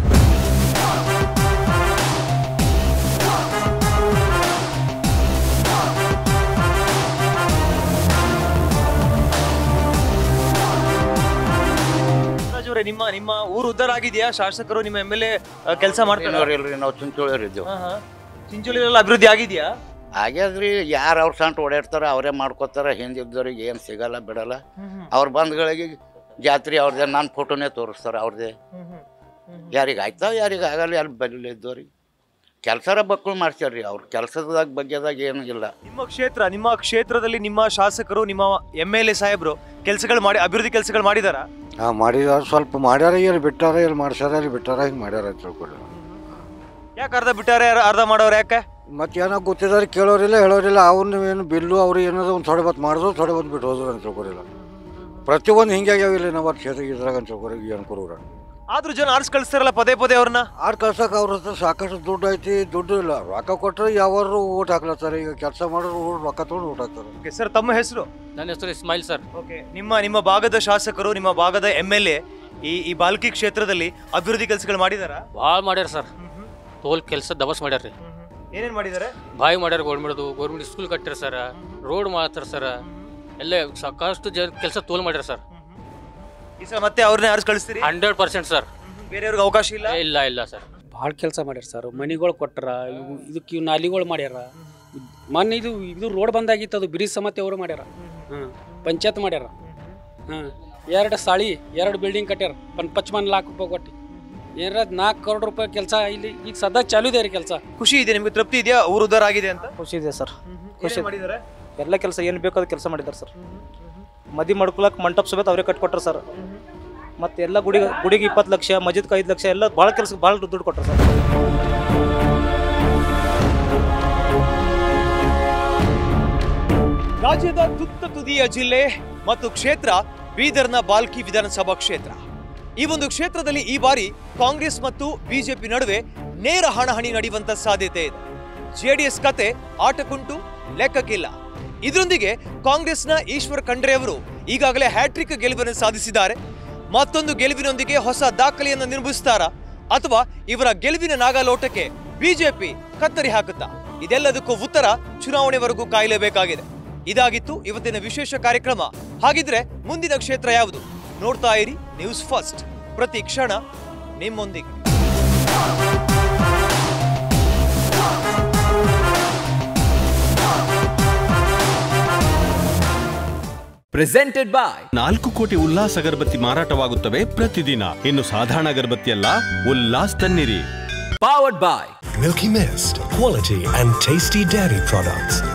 ಅವ್ರೆ ನಿಮ್ಮ ನಿಮ್ಮ ಊರು ಉದ್ಧಾರ ಆಗಿದೆಯಾ ಶಾಸಕರು ನಿಮ್ಮ ಎಮ್ ಎಲ್ ಎ ಕೆಲಸ ಮಾಡ್ತಾರೆ ಇಲ್ರಿ ನಾವು ಚಿಂಚೋಳಿಯವ್ರು ಇದ್ದೇವೆ ಚಿಂಚೋಳಿಯಲ್ಲಿ ಅಭಿವೃದ್ಧಿ ಆಗಿದೆಯಾ ಆಗ್ಯಾದ್ರಿ ಯಾರು ಅವ್ರ ಸಂಟ್ ಓಡಾಡ್ತಾರ ಅವರೇ ಮಾಡ್ಕೋತಾರ ಹಿಂದಿದ್ದವ್ರಿಗೆ ಏನು ಸಿಗಲ್ಲ ಬಿಡಲ್ಲ ಅವ್ರ ಬಂಧುಗಳಿಗೆ ಜಾತ್ರೆ ಅವ್ರದ್ದೇ ನನ್ನ ಫೋಟೋನೇ ತೋರಿಸ್ತಾರ ಅವ್ರದ್ದೇ ಯಾರಿಗೆ ಆಯ್ತಾವ ಯಾರಿಗೆ ಆಗಲ್ಲ ಅಲ್ಲಿ ಬಲ್ಲಿ ಇದ್ದವ್ರಿಗೆ ಕೆಲಸರ ಮಕ್ಕಳು ಮಾಡ್ಸ್ಯಾರ್ರಿ ಅವ್ರ ಕೆಲಸದಾಗ ಬಗ್ಗೆದಾಗ ಏನೂ ಇಲ್ಲ ನಿಮ್ಮ ಕ್ಷೇತ್ರ ನಿಮ್ಮ ಕ್ಷೇತ್ರದಲ್ಲಿ ನಿಮ್ಮ ಶಾಸಕರು ನಿಮ್ಮ ಎಮ್ ಎಲ್ ಎ ಸಾಹೇಬ್ರು ಕೆಲಸಗಳು ಮಾಡಿ ಅಭಿವೃದ್ಧಿ ಕೆಲಸಗಳು ಮಾಡಿದಾರಾ ಹಾಂ ಮಾಡಿದಾರ ಸ್ವಲ್ಪ ಮಾಡ್ಯಾರ ಇಲ್ಲಿ ಬಿಟ್ಟಾರ ಇಲ್ಲಿ ಮಾಡ್ಸ್ಯಾರ ಇಲ್ಲಿ ಬಿಟ್ಟಾರ ಹಿಂಗೆ ಮಾಡ್ಯಾರ ಅಂತ ತಿಳ್ಕೊಳ್ಳಿ ಯಾಕೆ ಅರ್ಧ ಬಿಟ್ಟಾರೆ ಯಾರು ಅರ್ಧ ಮಾಡೋರು ಯಾಕೆ ಮತ್ತೆ ಏನೋ ಗೊತ್ತಿದ್ದಾರೆ ಕೇಳೋರಿಲ್ಲ ಹೇಳೋರಿಲ್ಲ ಅವ್ರನ್ನ ಏನು ಬಿಲ್ಲು ಅವ್ರು ಏನಾದ್ರು ಒಂದು ಥೋಡೆ ಬತ್ ಮಾಡಿದ್ರು ಥೋಡೆ ಬಂದು ಬಿಟ್ಟು ಹೋದ್ರು ಅಂತ ತಿಳ್ಕೊರಿಲ್ಲ ಪ್ರತಿಯೊಂದು ಹಿಂಗೆ ಆಗ್ಯಾವ ಇಲ್ಲಿ ನಾವು ಕ್ಷೇತ್ರ ಇದ್ರಾಗ ಅಂತ ತಿಳ್ಕೊರಿ ಏನು ಕೊಡೋರ ಆದ್ರೂ ಜನ ಆರ್ಸ್ ಕಳಿಸ್ತಾರಲ್ಲ ಪದೇ ಪದೇ ಅವ್ರನ್ನ ಆರು ಕಳ್ಸಕ್ಕೆ ಅವ್ರ ಹತ್ರ ಸಾಕಷ್ಟು ದುಡ್ಡು ಐತಿ ದುಡ್ಡು ಇಲ್ಲ ರೊಕ್ಕ ಕೊಟ್ಟರೆ ಯಾವಾರು ಓಟ್ ಹಾಕ್ಲತ್ತಾರೆ ಈಗ ಕೆಲಸ ಮಾಡೋರು ರೊಕ್ಕ ತೊಗೊಂಡು ಓಟ್ ಹಾಕ್ತಾರೆ ಸರ್ ತಮ್ಮ ಹೆಸರು ನನ್ನ ಹೆಸರು ಇಸ್ಮಾಯಿಲ್ ಸರ್ ಓಕೆ ನಿಮ್ಮ ನಿಮ್ಮ ಭಾಗದ ಶಾಸಕರು ನಿಮ್ಮ ಭಾಗದ ಎಮ್ ಎಲ್ ಎ ಈ ಈ ಬಾಲ್ಕಿ ಕ್ಷೇತ್ರದಲ್ಲಿ ಅಭಿವೃದ್ಧಿ ಕೆಲಸಗಳು ಮಾಡಿದಾರಾ ಭಾಳ ಮಾಡ್ಯಾರ ಸರ್ ತೋಲ್ ಕೆಲಸ ದವಸ್ ಮಾಡ್ಯಾರ ರೀ ಏನೇನ್ ಮಾಡಿದ್ದಾರೆ ಬಾಯಿ ಮಾಡ್ಯಾರ ಗೌರ್ಮೆಂಟ್ದು ಗೌರ್ಮೆಂಟ್ ಸ್ಕೂಲ್ ಕಟ್ಟಾರ ಸರ್ ರೋಡ್ ಮಾಡ್ತಾರ ಸರ್ ಎಲ್ಲ ಸಾಕಷ್ಟು ಜನ ಕೆಲಸ ತೋಲ್ ಮಾಡ್ಯಾರ ಸರ್ ಈ ಸಲ ಮತ್ತೆ ಅವ್ರನ್ನೇ ಆರ್ಸ್ ಕಳಿಸ್ತೀರಿ ಹಂಡ್ರೆಡ್ ಪರ್ಸೆಂಟ್ ಸರ್ ಬೇರೆಯವ್ರಿಗೆ ಅವಕಾಶ ಇಲ್ಲ ಇಲ್ಲ ಇಲ್ಲ ಸರ್ ಭಾಳ ಕೆಲಸ ಮಾಡ್ಯಾರ ಸರ್ ಮನಿಗಳು ಕೊಟ್ಟಾರ ಇವು ಇದಕ್ಕೆ ಇವು ನಾಲಿಗಳು ಮಾಡ್ಯಾರ ಮೊನ್ನೆ ಇದು ಇದು ರೋಡ್ ಬಂದಾಗಿತ್ತು ಅದು ಬ್ರಿಜ್ ಸಮತೆ ಅವರು ಮಾಡ್ಯಾರ ಹಾಂ ಪಂಚಾಯತ್ ಮಾಡ್ಯಾರ ಹಾಂ ಎರಡು ಸಾಳಿ ಎರಡು ಬಿಲ್ಡಿಂಗ್ ಕಟ್ಯಾರ ಪನ್ ಪಚ್ಮನ್ ಲಾಖ ರೂಪಾಯಿ ಕೊಟ್ಟು ಏನಾರ ನಾಲ್ಕು ಕರೋಡ್ ರೂಪಾಯಿ ಕೆಲಸ ಇಲ್ಲಿ ಈಗ ಸದಾ ಚಾಲು ಇದೆ ರೀ ಕೆಲಸ ಖುಷಿ ಇದೆ ನಿಮ್ಗೆ ತೃಪ್ತಿ ಇದೆಯಾ ಊರು ಉದ್ಧಾರ ಆಗಿದೆ ಅಂತ ಖುಷಿ ಇದೆ ಸರ್ ಖುಷಿ ಮಾಡಿದ್ದಾರೆ ಎಲ್ಲ ಕೆಲಸ ಏನು ಬೇಕೋ ಅದು ಕೆಲಸ ಮಾಡಿದ್ದಾರೆ ಸರ್ ಮದಿ ಮಾಡ್ಕೊಳಕ್ ಮಂಟಪ ಸಮೇತ ಅವರೇ ಕಟ್ಕೊಟ್ರು ಸರ್ ಮತ್ತೆ ಎಲ್ಲ ಗುಡಿ ಗುಡಿಗೆ ಇಪ್ಪತ್ತು ಲಕ್ಷ ಮಜಿದ್ಗೆ ಐದು ಲಕ್ಷ ಎಲ್ಲ ಭಾಳ ಕೆಲಸ ಭಾಳ ದುಡ್ಡು ಕೊಟ್ಟರು ಸರ್ ರಾಜ್ಯದ ತುತ್ತ ತುದಿಯ ಜಿಲ್ಲೆ ಮತ್ತು ಕ್ಷೇತ್ರ ಬೀದರ್ನ ಬಾಲ್ಕಿ ವಿಧಾನಸಭಾ ಕ್ಷೇತ್ರ ಈ ಒಂದು ಕ್ಷೇತ್ರದಲ್ಲಿ ಈ ಬಾರಿ ಕಾಂಗ್ರೆಸ್ ಮತ್ತು ಬಿಜೆಪಿ ನಡುವೆ ನೇರ ಹಣಾಹಣಿ ನಡೆಯುವಂತ ಸಾಧ್ಯತೆ ಇದೆ ಜೆಡಿಎಸ್ ಕತೆ ಆಟಕ್ಕುಂಟು ಲೆಕ್ಕಕ್ಕಿಲ್ಲ ಇದರೊಂದಿಗೆ ಕಾಂಗ್ರೆಸ್ನ ಈಶ್ವರ್ ಖಂಡ್ರೆ ಅವರು ಈಗಾಗಲೇ ಹ್ಯಾಟ್ರಿಕ್ ಗೆಲುವನ್ನು ಸಾಧಿಸಿದ್ದಾರೆ ಮತ್ತೊಂದು ಗೆಲುವಿನೊಂದಿಗೆ ಹೊಸ ದಾಖಲೆಯನ್ನು ನಿರ್ಮಿಸ್ತಾರಾ ಅಥವಾ ಇವರ ಗೆಲುವಿನ ನಾಗಾಲೋಟಕ್ಕೆ ಬಿಜೆಪಿ ಕತ್ತರಿ ಹಾಕುತ್ತಾ ಇದೆಲ್ಲದಕ್ಕೂ ಉತ್ತರ ಚುನಾವಣೆವರೆಗೂ ಕಾಯಲೇಬೇಕಾಗಿದೆ ಇದಾಗಿತ್ತು ಇವತ್ತಿನ ವಿಶೇಷ ಕಾರ್ಯಕ್ರಮ ಹಾಗಿದ್ರೆ ಮುಂದಿನ ಕ್ಷೇತ್ರ ಯಾವುದು ನೋಡ್ತಾ ಇರಿ ನ್ಯೂಸ್ ಫಸ್ಟ್ ಪ್ರತಿ ಕ್ಷಣ ನಿಮ್ಮೊಂದಿಗೆ ಪ್ರೆಸೆಂಟೆಡ್ ಬಾಯ್ ನಾಲ್ಕು ಕೋಟಿ ಉಲ್ಲಾಸ್ ಅಗರಬತ್ತಿ ಮಾರಾಟವಾಗುತ್ತವೆ ಪ್ರತಿದಿನ ಇನ್ನು ಸಾಧಾರಣ ಅಗರಬತ್ತಿ ಅಲ್ಲ Ullas ತನ್ನಿರಿ Powered by Milky Mist, quality and tasty dairy products.